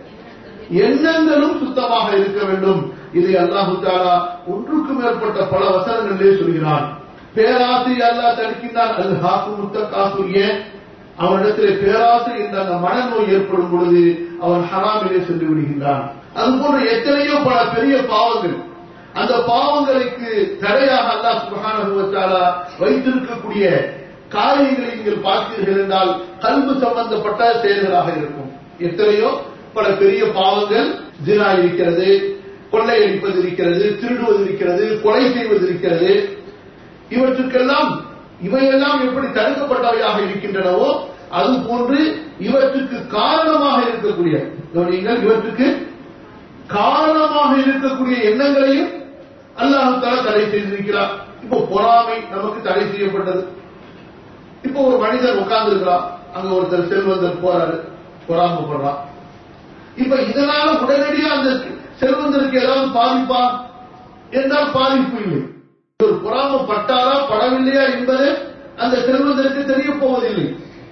Speaker 1: எண்ணங்களும் சுத்தமாக இருக்க வேண்டும் இதை அல்லாஹு தாலா ஒன்றுக்கு மேற்பட்ட பல வசனங்களிலே சொல்கிறான் பேராசை அல்லாஹ் தடுக்கின்றான் அல் ஹாக்கு முத்தக்காசுரிய அவனிடத்திலே பேராசை என்ற அந்த மனநோய் ஏற்படும் பொழுது அவன் ஹராமிலே சென்று விடுகின்றான் அதுபோன்ற எத்தனையோ பல பெரிய பாவங்கள் அந்த பாவங்களுக்கு தடையாக அல்லாஹ் சுப்ஹானஹு வ தஆலா வைத்திருக்கக்கூடிய காரியங்களை நீங்கள் பார்த்தீர்கள் என்றால் கல்வி சம்பந்தப்பட்ட செயல்களாக இருக்கும் எத்தனையோ பல பெரிய பாவங்கள் ஜினா இருக்கிறது கொள்ளையடிப்பது இருக்கிறது திருடுவது இருக்கிறது கொலை செய்வது இருக்கிறது இவற்றுக்கெல்லாம் இவையெல்லாம் எப்படி தடுக்கப்பட்டவையாக இருக்கின்றனவோ அது போன்று இவற்றுக்கு காரணமாக இருக்கக்கூடிய கவனியுங்கள், இவற்றுக்கு காரணமாக இருக்கக்கூடிய எண்ணங்களையும் அல்லாஹ் தஆலா தடை செய்திருக்கிறார் இப்போ பொறாமை நமக்கு தடை செய்யப்பட்டது இப்போ ஒரு மனிதர் உட்கார்ந்து இருக்கிறான் அங்க ஒருத்தர் செல்வந்தர் போறாரு பொறாமப்படுறான் இப்ப இதனால உடனடியா அந்த செல்வந்தருக்கு ஏதாவது பாதிப்பா என்றால் பாதிப்பு இல்லை ஒரு பொறாமப்பட்டாரா படவில்லையா என்பது அந்த செல்வந்தருக்கு தெரிய போவதில்லை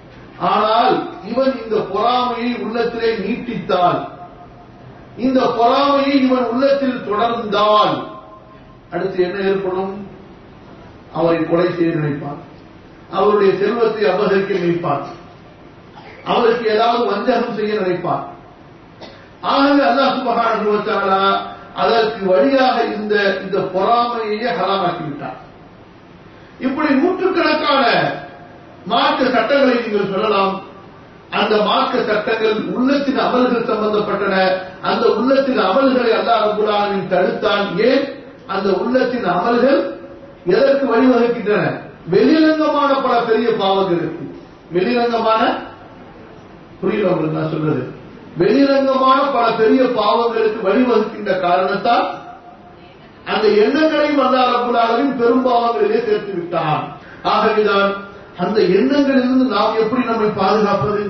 Speaker 1: ஆனால் இவன் இந்த பொறாமையை உள்ளத்திலே நீட்டித்தால் இந்த பொறாமையை இவன் உள்ளத்தில் தொடர்ந்தால் அடுத்து என்ன ஏற்படும் அவரை கொலை செய்ய நினைப்பான் அவருடைய செல்வத்தை அபகரிக்க நினைப்பான் அவருக்கு ஏதாவது வஞ்சகம் செய்ய நினைப்பான் ஆகவே அல்லாஹ் சுபஹானஹு வ தஆலா அதற்கு வழியாக இருந்த இந்த பொறாமையை ஹராமாக்கி விட்டார் இப்படி நூற்றுக்கணக்கான மார்க்க சட்டங்களை நீங்கள் சொல்லலாம் அந்த மார்க்க சட்டங்கள் உள்ளத்தின் அமல்கள் சம்பந்தப்பட்டன அந்த உள்ளத்தின் அமல்களை அல்லாஹ் ரப்பல் ஆலமீன் தடுத்தான் ஏன் அந்த உள்ளத்தின் அமல்கள் எதற்கு வழிவகுக்கின்றன வெளிரங்கமான பல பெரிய பாவங்கள் இருக்கு வெளிரங்கமான புரியல உங்களுக்கு நான் சொல்றது வெளிரங்கமான பல பெரிய பாவங்களுக்கு வழிவகுக்கின்ற காரணத்தால் அந்த எண்ணங்களையும் அல்லாஹ் ரப்பல் ஆலமீன் பெரும் பாவங்களிலே சேர்த்து விட்டான் ஆகவேதான் அந்த எண்ணங்களிலிருந்து நாம் எப்படி நம்மை பாதுகாப்பது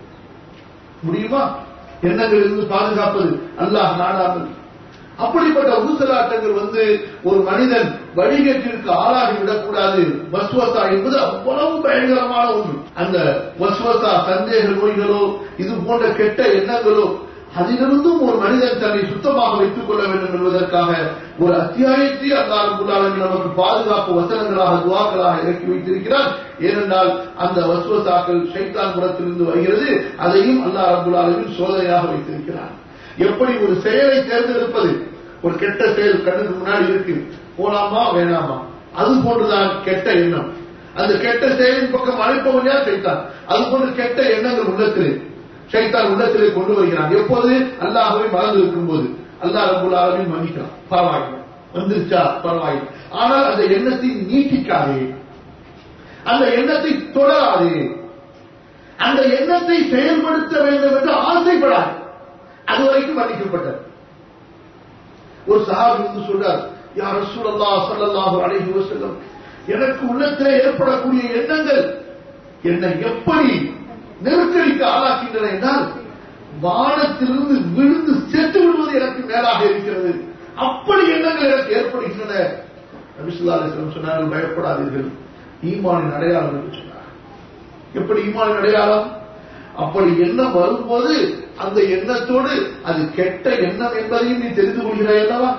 Speaker 1: முடியுமா எண்ணங்களிலிருந்து பாதுகாப்பது அல்லாஹ் நாடாமல் அப்படிப்பட்ட ஊசலாட்டங்கள் வந்து ஒரு மனிதன் வழிகேட்டிற்கு ஆளாகி விடக்கூடாது வஸ்வசா என்பது அவ்வளவு பயங்கரமான ஒன்று அந்த வஸ்வசா சந்தேக நோய்களோ இது போன்ற கெட்ட எண்ணங்களோ அதிலிருந்தும் ஒரு மனிதன் தன்னை சுத்தமாக வைத்துக் கொள்ள வேண்டும் என்பதற்காக ஒரு அத்தியாயத்தை அல்லாஹ் ரபுல் ஆலமீன் நமக்கு பாதுகாப்பு வசனங்களாக துவாக்களாக இறக்கி வைத்திருக்கிறார் ஏனென்றால் அந்த வசுவசாக்கள் ஷைத்தான் புறத்திலிருந்து வருகிறது அதையும் அல்லாஹ் ரபுல் ஆலமீன் சோதனையாக வைத்திருக்கிறார் எப்படி ஒரு செயலை தேர்ந்தெடுப்பது ஒரு கெட்ட செயல் கண்ணுக்கு முன்னாடி இருக்கு போலாமா வேணாமா அது போன்றுதான் கெட்ட எண்ணம் அந்த கெட்ட செயலின் பக்கம் அழைப்பவன் யார் சைத்தான் அது போன்று கெட்ட எண்ணங்கள் உள்ளத்திலே சைத்தான் உள்ளத்திலே கொண்டு வருகிறான் எப்போது அல்லாஹவை மறந்து இருக்கும் போது அல்லாஹ் ரபுல் ஆலமின் மன்னிக்கலாம் பரவாயில்லை வந்துருச்சா பரவாயில்லை ஆனால் அந்த எண்ணத்தை நீட்டிக்காதே அந்த எண்ணத்தை தொடராதே அந்த எண்ணத்தை செயல்படுத்த வேண்டும் என்று ஆசைப்படாது அது வரைக்கும் மன்னிக்கப்பட்டது ஒரு சஹாபி வந்து சொல்றார் யார் ரசூலல்லா ஸல்லல்லாஹு அலைஹி வஸல்லம் எனக்கு உள்ளத்திலே ஏற்படக்கூடிய எண்ணங்கள் என்னை எப்படி நெருக்கடிக்கு ஆளாக்கின்றன என்றால் வானத்திலிருந்து விழுந்து செத்து விடுவது எனக்கு மேலாக இருக்கிறது அப்படி எண்ணங்கள் எனக்கு ஏற்படுகின்றன நபிசுல்லா அலிஸ்லம் சொன்னார்கள் பயப்படாதீர்கள் ஈமானின் அடையாளம் என்று சொன்னார் எப்படி ஈமானின் அடையாளம் அப்படி எண்ணம் வரும்போது அந்த எண்ணத்தோடு அது கெட்ட எண்ணம் என்பதையும் நீ தெரிந்து கொள்கிறாய் அல்லவா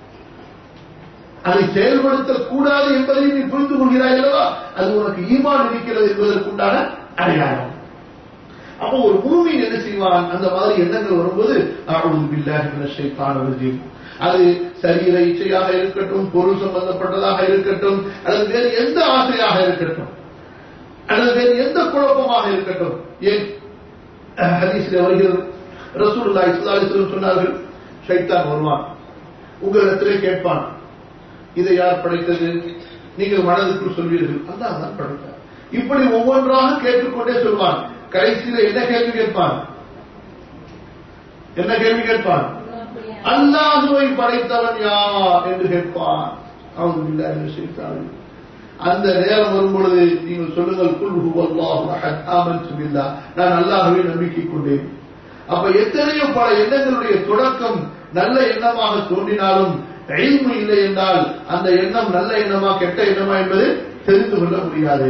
Speaker 1: அதை செயல்படுத்தக் கூடாது என்பதையும் நீ புரிந்து கொள்கிறாய் அல்லவா அது உனக்கு ஈமான் இருக்கிறது என்பதற்குண்டான அடையாளம் அப்போ ஒரு பூமியில் என்ன செய்வான் அந்த மாதிரி எண்ணங்கள் வரும்போது அவுது பில்லாஹி மினஷ் ஷைத்தானிர் ரஜீம் அது சரீர இச்சையாக இருக்கட்டும் பொருள் சம்பந்தப்பட்டதாக இருக்கட்டும் அல்லது வேறு எந்த ஆசையாக இருக்கட்டும் அல்லது வேறு எந்த குழப்பமாக இருக்கட்டும் ஏன் ஹதீஸில் வருகிறது ரசூலுல்லாஹி ஸல்லல்லாஹு அலைஹி வஸல்லம் சொன்னார்கள் ஷைத்தான் வருவான் உங்களிடத்திலே கேட்பான் இதை யார் படைத்தது நீங்கள் மனதுக்குள் சொல்வீர்கள் அல்லாஹ் தான் படைத்தார் இப்படி ஒவ்வொன்றாக கேட்டுக்கொண்டே சொல்வான் கடைசியில என்ன கேள்வி கேட்பான் என்ன கேள்வி கேட்பான் அல்லாஹுவை படைத்தவன் யார் என்று கேட்பான் அவங்க அந்த நேரம் வரும் பொழுது நீங்கள் சொல்லுங்கள் குல் ஹுவல்லாஹு அஹத் ஆமன்து பில்லாஹ் நான் அல்லாஹ்வை நம்பிக்கை கொண்டேன் அப்ப எத்தனையோ பல எண்ணங்களுடைய தொடக்கம் நல்ல எண்ணமாக தோன்றினாலும் எய்மு இல்லை என்றால் அந்த எண்ணம் நல்ல எண்ணமா கெட்ட எண்ணமா என்பது தெரிந்து கொள்ள முடியாது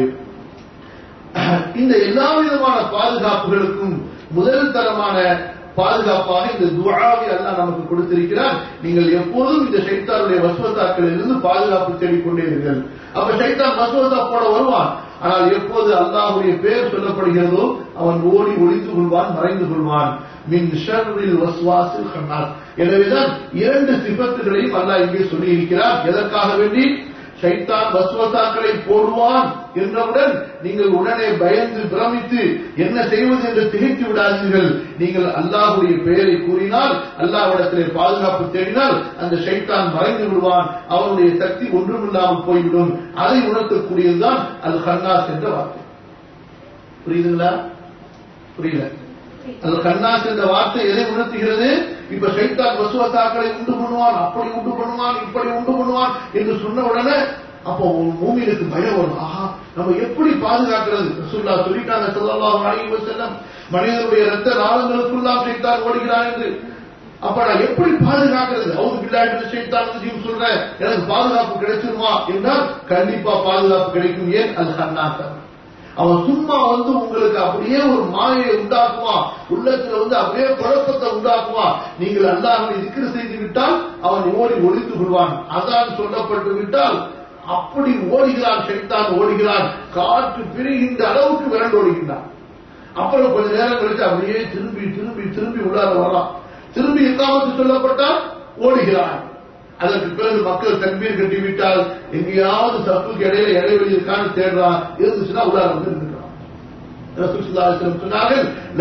Speaker 1: இந்த எல்லா விதமான பாதுகாப்புகளுக்கும் முதல் தரமான பாதுகாப்பாக இந்த துவாவை அல்லாஹ் நமக்கு கொடுத்திருக்கிறார் நீங்கள் எப்போதும் இந்த சைத்தானுடைய வசுவத்தாக்களில் இருந்து பாதுகாப்பு தேடிக்கொண்டே இருங்கள் அப்ப சைத்தான் வசுவத்தா போட வருவான் ஆனால் எப்போது அல்லாஹுடைய பெயர் சொல்லப்படுகிறதோ அவன் ஓடி ஒளிந்து கொள்வான் மறைந்து கொள்வான் மின் ஷர்ரில் வஸ்வாசில் கண்ணார் எனவேதான் இரண்டு சிபத்துகளையும் அல்லாஹ் இங்கே சொல்லி இருக்கிறார் எதற்காக வேண்டி சைத்தான் வசுவசாக்களை போடுவான் என்றவுடன் நீங்கள் உடனே பயந்து பிரமித்து என்ன செய்வது என்று திகைத்து விடாதீர்கள் நீங்கள் அல்லாஹுடைய பெயரை கூறினால் அல்லாஹ்விடத்திலே பாதுகாப்பு தேடினால் அந்த சைத்தான் மறைந்து விடுவான் அவனுடைய சக்தி ஒன்றுமில்லாமல் போய்விடும் அதை உணர்த்தக்கூடியதுதான் அது ஹன்னாஸ் என்ற வார்த்தை புரியுதுங்களா புரியல அது கண்ணாஸ் என்ற வார்த்தை எதை உணர்த்துகிறது இப்ப சைத்தான் வசுவத்தாக்களை உண்டு பண்ணுவான் அப்படி உண்டு பண்ணுவான் இப்படி உண்டு பண்ணுவான் என்று சொன்ன உடனே அப்போ மூமினுக்கு பயம் வரும் ஆஹா நம்ம எப்படி பாதுகாக்கிறது ரசூல்லா சொல்லிட்டாங்க சொல்லலாம் அழைவு செல்லம் மனிதனுடைய ரத்த நாளங்களுக்குள்ளாம் சைத்தான் ஓடுகிறான் என்று அப்ப நான் எப்படி பாதுகாக்கிறது அவங்க பிள்ளாட்டு சைத்தான் சொல்றேன் எனக்கு பாதுகாப்பு கிடைச்சிருமா என்றால் கண்டிப்பா பாதுகாப்பு கிடைக்கும் ஏன் அது கண்ணாத்தான் அவன் சும்மா வந்து உங்களுக்கு அப்படியே ஒரு மாயை உண்டாக்குவான் உள்ளத்துல வந்து அப்படியே குழப்பத்தை உண்டாக்குவான் நீங்கள் அல்லாஹை திக்ரு செய்து விட்டால் அவன் ஓடி ஒளிந்து கொள்வான் அதான் சொல்லப்பட்டு விட்டால் அப்படி ஓடுகிறான் சைத்தான் ஓடுகிறான் காற்று பிரிகின்ற அளவுக்கு விரண்டு ஓடுகின்றான் அப்புறம் கொஞ்ச நேரம் கழிச்சு அப்படியே திரும்பி திரும்பி திரும்பி உள்ளார வரான் திரும்பி எக்காமத்து சொல்லப்பட்டால் ஓடுகிறான் அதற்கு பிறகு மக்கள் தன்பீர் கட்டிவிட்டால் எங்கேயாவது சப்புக்கு இடையில இடைவெளி இருக்கான்னு தேடுறான் இருந்துச்சுன்னா உள்ளார வந்து நின்றுக்கிறான் சொன்னார்கள்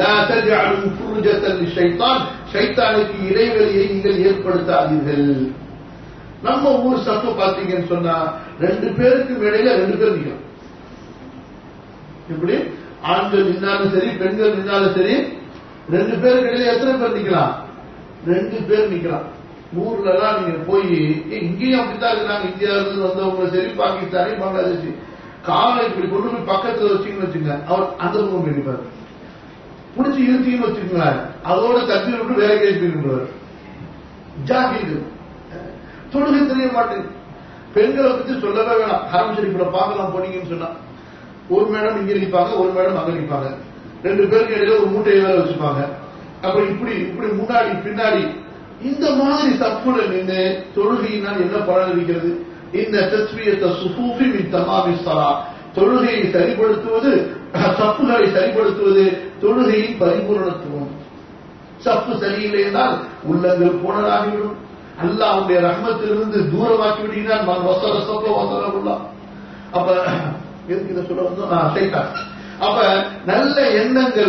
Speaker 1: சைத்தானுக்கு இடைவெளியை நீங்கள் ஏற்படுத்தாதீர்கள் நம்ம ஊர் சப்பு பாத்தீங்கன்னு சொன்னா ரெண்டு பேருக்கு இடையில ரெண்டு பேர் நிற்கலாம் எப்படி ஆண்கள் நின்னாலும் சரி பெண்கள் நின்னாலும் சரி ரெண்டு பேருக்கு இடையில எத்தனை பேர் நிக்கலாம் ரெண்டு பேர் நிக்கலாம் ஊர்ல எல்லாம் நீங்க போய் இங்கேயும் அப்படித்தான் இருக்கிறாங்க இந்தியாவில இருந்து வந்தவங்க சரி பாகிஸ்தானி பங்களாதேஷ் காலை இப்படி கொண்டு போய் பக்கத்துல வச்சீங்கன்னு வச்சுங்க அவர் அந்த பக்கம் பிடிப்பாரு புடிச்சு இழுத்தீங்கன்னு வச்சுக்கோங்களேன் அதோட தப்பி விட்டு வேற கேள்விப்பாரு ஜாகிது தொழுகை தெரிய மாட்டேங்குது பெண்களை பத்தி சொல்லவே வேணாம் ஹரம் ஷெரீஃப்ல பார்க்கலாம் போனீங்கன்னு சொன்னா ஒரு மேடம் இங்க நிற்பாங்க ஒரு மேடம் அங்க நிற்பாங்க ரெண்டு பேருக்கு இடையில ஒரு மூட்டையை வேற வச்சுப்பாங்க அப்ப இப்படி இப்படி முன்னாடி பின்னாடி இந்த மாதிரி சப்புல நின்று தொழுகையினால் என்ன பலன் இருக்கிறது இந்த தத்வியத்தை சுசூஃபி மின் தமாமி சலா தொழுகையை சரிப்படுத்துவது சப்புகளை சரிப்படுத்துவது தொழுகையின் பரிபூரணத்துவம் சப்பு சரியில்லை என்றால் உள்ளங்கள் போனதாகிவிடும் அல்லாவுடைய ரஹ்மத்திலிருந்து தூரமாக்கி விடுகிறான் நான் வசர சப்ப வசரமுல்லா அப்ப எதுக்கு இதை சொல்ல வந்தோம் ஆ, சைத்தான். அப்ப நல்ல எண்ணங்கள்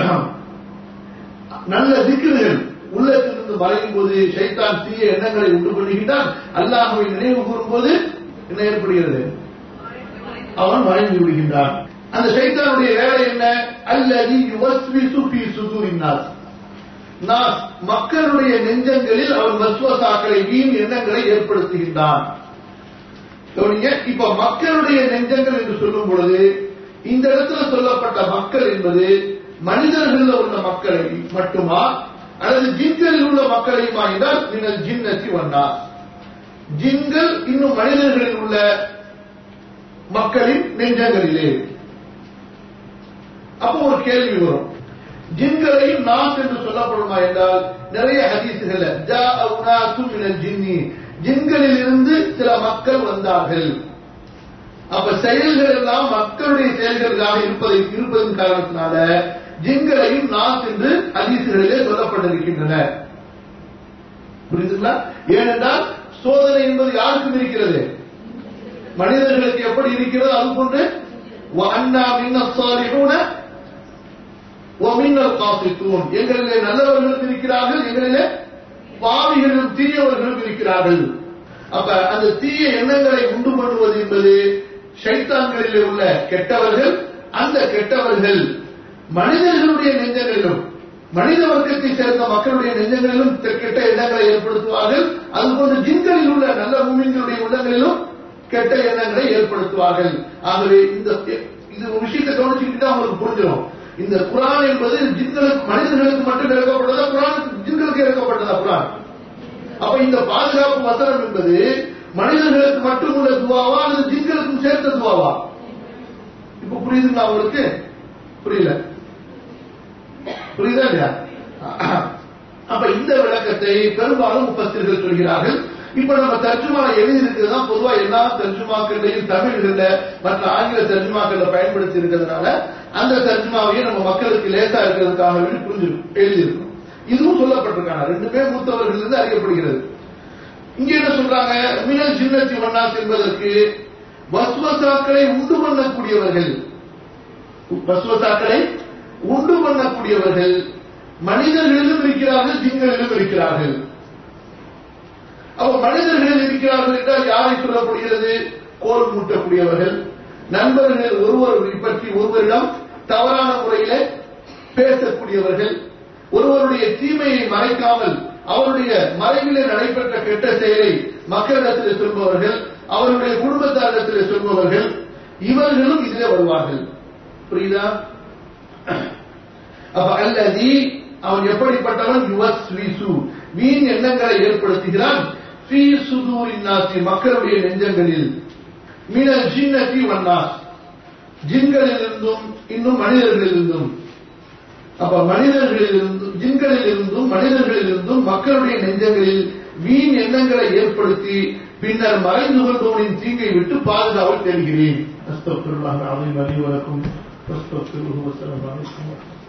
Speaker 1: நல்ல திக்குகள் உள்ளத்திலிருந்து மறையும் போது சைத்தான் தீய எண்ணங்களை உண்டு பண்ணுகின்றான் அல்லாஹுவை நினைவு கூறும்போது என்ன ஏற்படுகிறது அவன் மறைந்து விடுகின்றான் அந்த சைத்தானுடைய வேலை என்ன அல்லது யுவஸ்விசு பி சுதூரின் நாஸ் நாஸ் மக்களுடைய நெஞ்சங்களில் அவன் வஸ்வசாக்களை வீண் எண்ணங்களை ஏற்படுத்துகின்றான் கவனிங்க, இப்ப மக்களுடைய நெஞ்சங்கள் என்று சொல்லும் பொழுது இந்த இடத்துல சொல்லப்பட்ட மக்கள் என்பது மனிதர்கள் உள்ள மக்களை மட்டுமா அல்லது ஜின்களில் உள்ள மக்களையுமா என்றால் நீங்கள் ஜின்னத்தி வந்தா ஜின்கள் இன்னும் மனிதர்களில் உள்ள மக்களின் நெஞ்சங்களிலே அப்போ ஒரு கேள்வி வரும் ஜின்களையும் நாஸ் என்று சொல்லப்படுமா என்றால் நிறைய ஹதீசுகள்ல ஜா உனாசு மினல் ஜின்னி ஜின்களில் இருந்து சில மக்கள் வந்தார்கள் அப்ப செயல்கள் எல்லாம் மக்களுடைய செயல்களாக இருப்பதை இருப்பதன் காரணத்தினால ஜின்களையும் நாஸ் என்று ஹதீசுகளிலே சொல்லப்பட்டிருக்கின்றன புரியுதுங்களா ஏனென்றால் சோதனை என்பது யாருக்கும் இருக்கிறது மனிதர்களுக்கு எப்படி இருக்கிறதோ அது போன்று அண்ணா மின்ன சாலிஹூன ஒமின்னல் காசித்தூன் எங்களிலே நல்லவர்களும் இருக்கிறார்கள் எங்களிலே பாவிகளும் தீயவர்களும் இருக்கிறார்கள் அப்ப அந்த தீய எண்ணங்களை உண்டு பண்ணுவது என்பது ஷைத்தான்களிலே உள்ள கெட்டவர்கள் அந்த கெட்டவர்கள் மனிதர்களுடைய நெஞ்சங்களிலும் மனித வர்க்கத்தை சேர்ந்த மக்களுடைய நெஞ்சங்களிலும் கெட்ட எண்ணங்களை ஏற்படுத்துவார்கள் அதுபோன்று ஜின்களில் உள்ள நல்ல பூமிகளுடைய உள்ளங்களிலும் கெட்ட எண்ணங்களை ஏற்படுத்துவார்கள் ஆகவே இந்த இது ஒரு விஷயத்தை கவனிச்சுக்கிட்டு தான் உங்களுக்கு புரிஞ்சிடும் இந்த குரான் என்பது ஜின்களுக்கு மனிதர்களுக்கு மட்டும் இறக்கப்பட்டதா குரான் ஜின்களுக்கு இறக்கப்பட்டதா குரான் அப்ப இந்த பாதுகாப்பு வசனம் என்பது மனிதர்களுக்கு மட்டும் உள்ள துவாவா அல்லது ஜின்களுக்கும் சேர்த்த துவாவா இப்ப புரியுதுங்களா உங்களுக்கு புரியல புரியுதா இல்லையா அப்ப இந்த விளக்கத்தை பெரும்பாலும் முப்பத்திர்கள் சொல்கிறார்கள் இப்ப நம்ம தர்ஜுமா எழுதியிருக்கிறது தான் பொதுவா எல்லா தர்ஜுமாக்களையும் தமிழ்கள்ல மற்ற ஆங்கில தர்ஜுமாக்கள்ல பயன்படுத்தி இருக்கிறதுனால அந்த தர்ஜுமாவையும் நம்ம மக்களுக்கு லேசா இருக்கிறதுக்காக வேண்டி புரிஞ்சு எழுதியிருக்கோம் இதுவும் சொல்லப்பட்டிருக்காங்க ரெண்டுமே மூத்தவர்கள் இருந்து அறியப்படுகிறது இங்க என்ன சொல்றாங்க மினல் சின்னத்தி வண்ணாஸ் என்பதற்கு வஸ்வசாக்களை உண்டு பண்ணக்கூடியவர்கள் வஸ்வசாக்களை உண்டு பண்ணக்கூடியவர்கள் மனிதர்களிலும் இருக்கிறார்கள் ஜின்களிலும் இருக்கிறார்கள் அப்ப மனிதர்கள் இருக்கிறார்கள் என்றால் யாரை சொல்லப்படுகிறது கோல் மூட்டக்கூடியவர்கள் நண்பர்கள் ஒருவரை பற்றி ஒருவரிடம் தவறான முறையில பேசக்கூடியவர்கள் ஒருவருடைய தீமையை மறைக்காமல் அவருடைய மறைவிலே நடைபெற்ற கெட்ட செயலை மக்களிடத்தில் சொல்பவர்கள் அவருடைய குடும்பத்தாரிடத்தில் சொல்பவர்கள் இவர்களும் இதிலே வருவார்கள் புரியுதா அப்ப அல்லதி அவன் எப்படிப்பட்டவன் யுவஸ்விசு வீண் எண்ணங்களை ஏற்படுத்துகிறான் ஃபீ சுதூரின் நாசி மக்களுடைய நெஞ்சங்களில் மினல் ஜின்னதி வன்னாஸ் ஜின்களிலிருந்தும் இன்னும் மனிதர்களிலிருந்தும் அப்ப மனிதர்களிலிருந்தும் ஜின்களிலிருந்தும் மனிதர்களிலிருந்தும் மக்களுடைய நெஞ்சங்களில் வீண் எண்ணங்களை ஏற்படுத்தி பின்னர் மறைந்து கொள்பவனின் தீங்கை விட்டு பாதுகாவல் தெரிகிறேன் அஸ்தபிருல்லாஹ் அலீம் அலி வலக்கும் அஸ்தபிருல்லாஹ் வஸ்ஸலாமு அலைக்கும்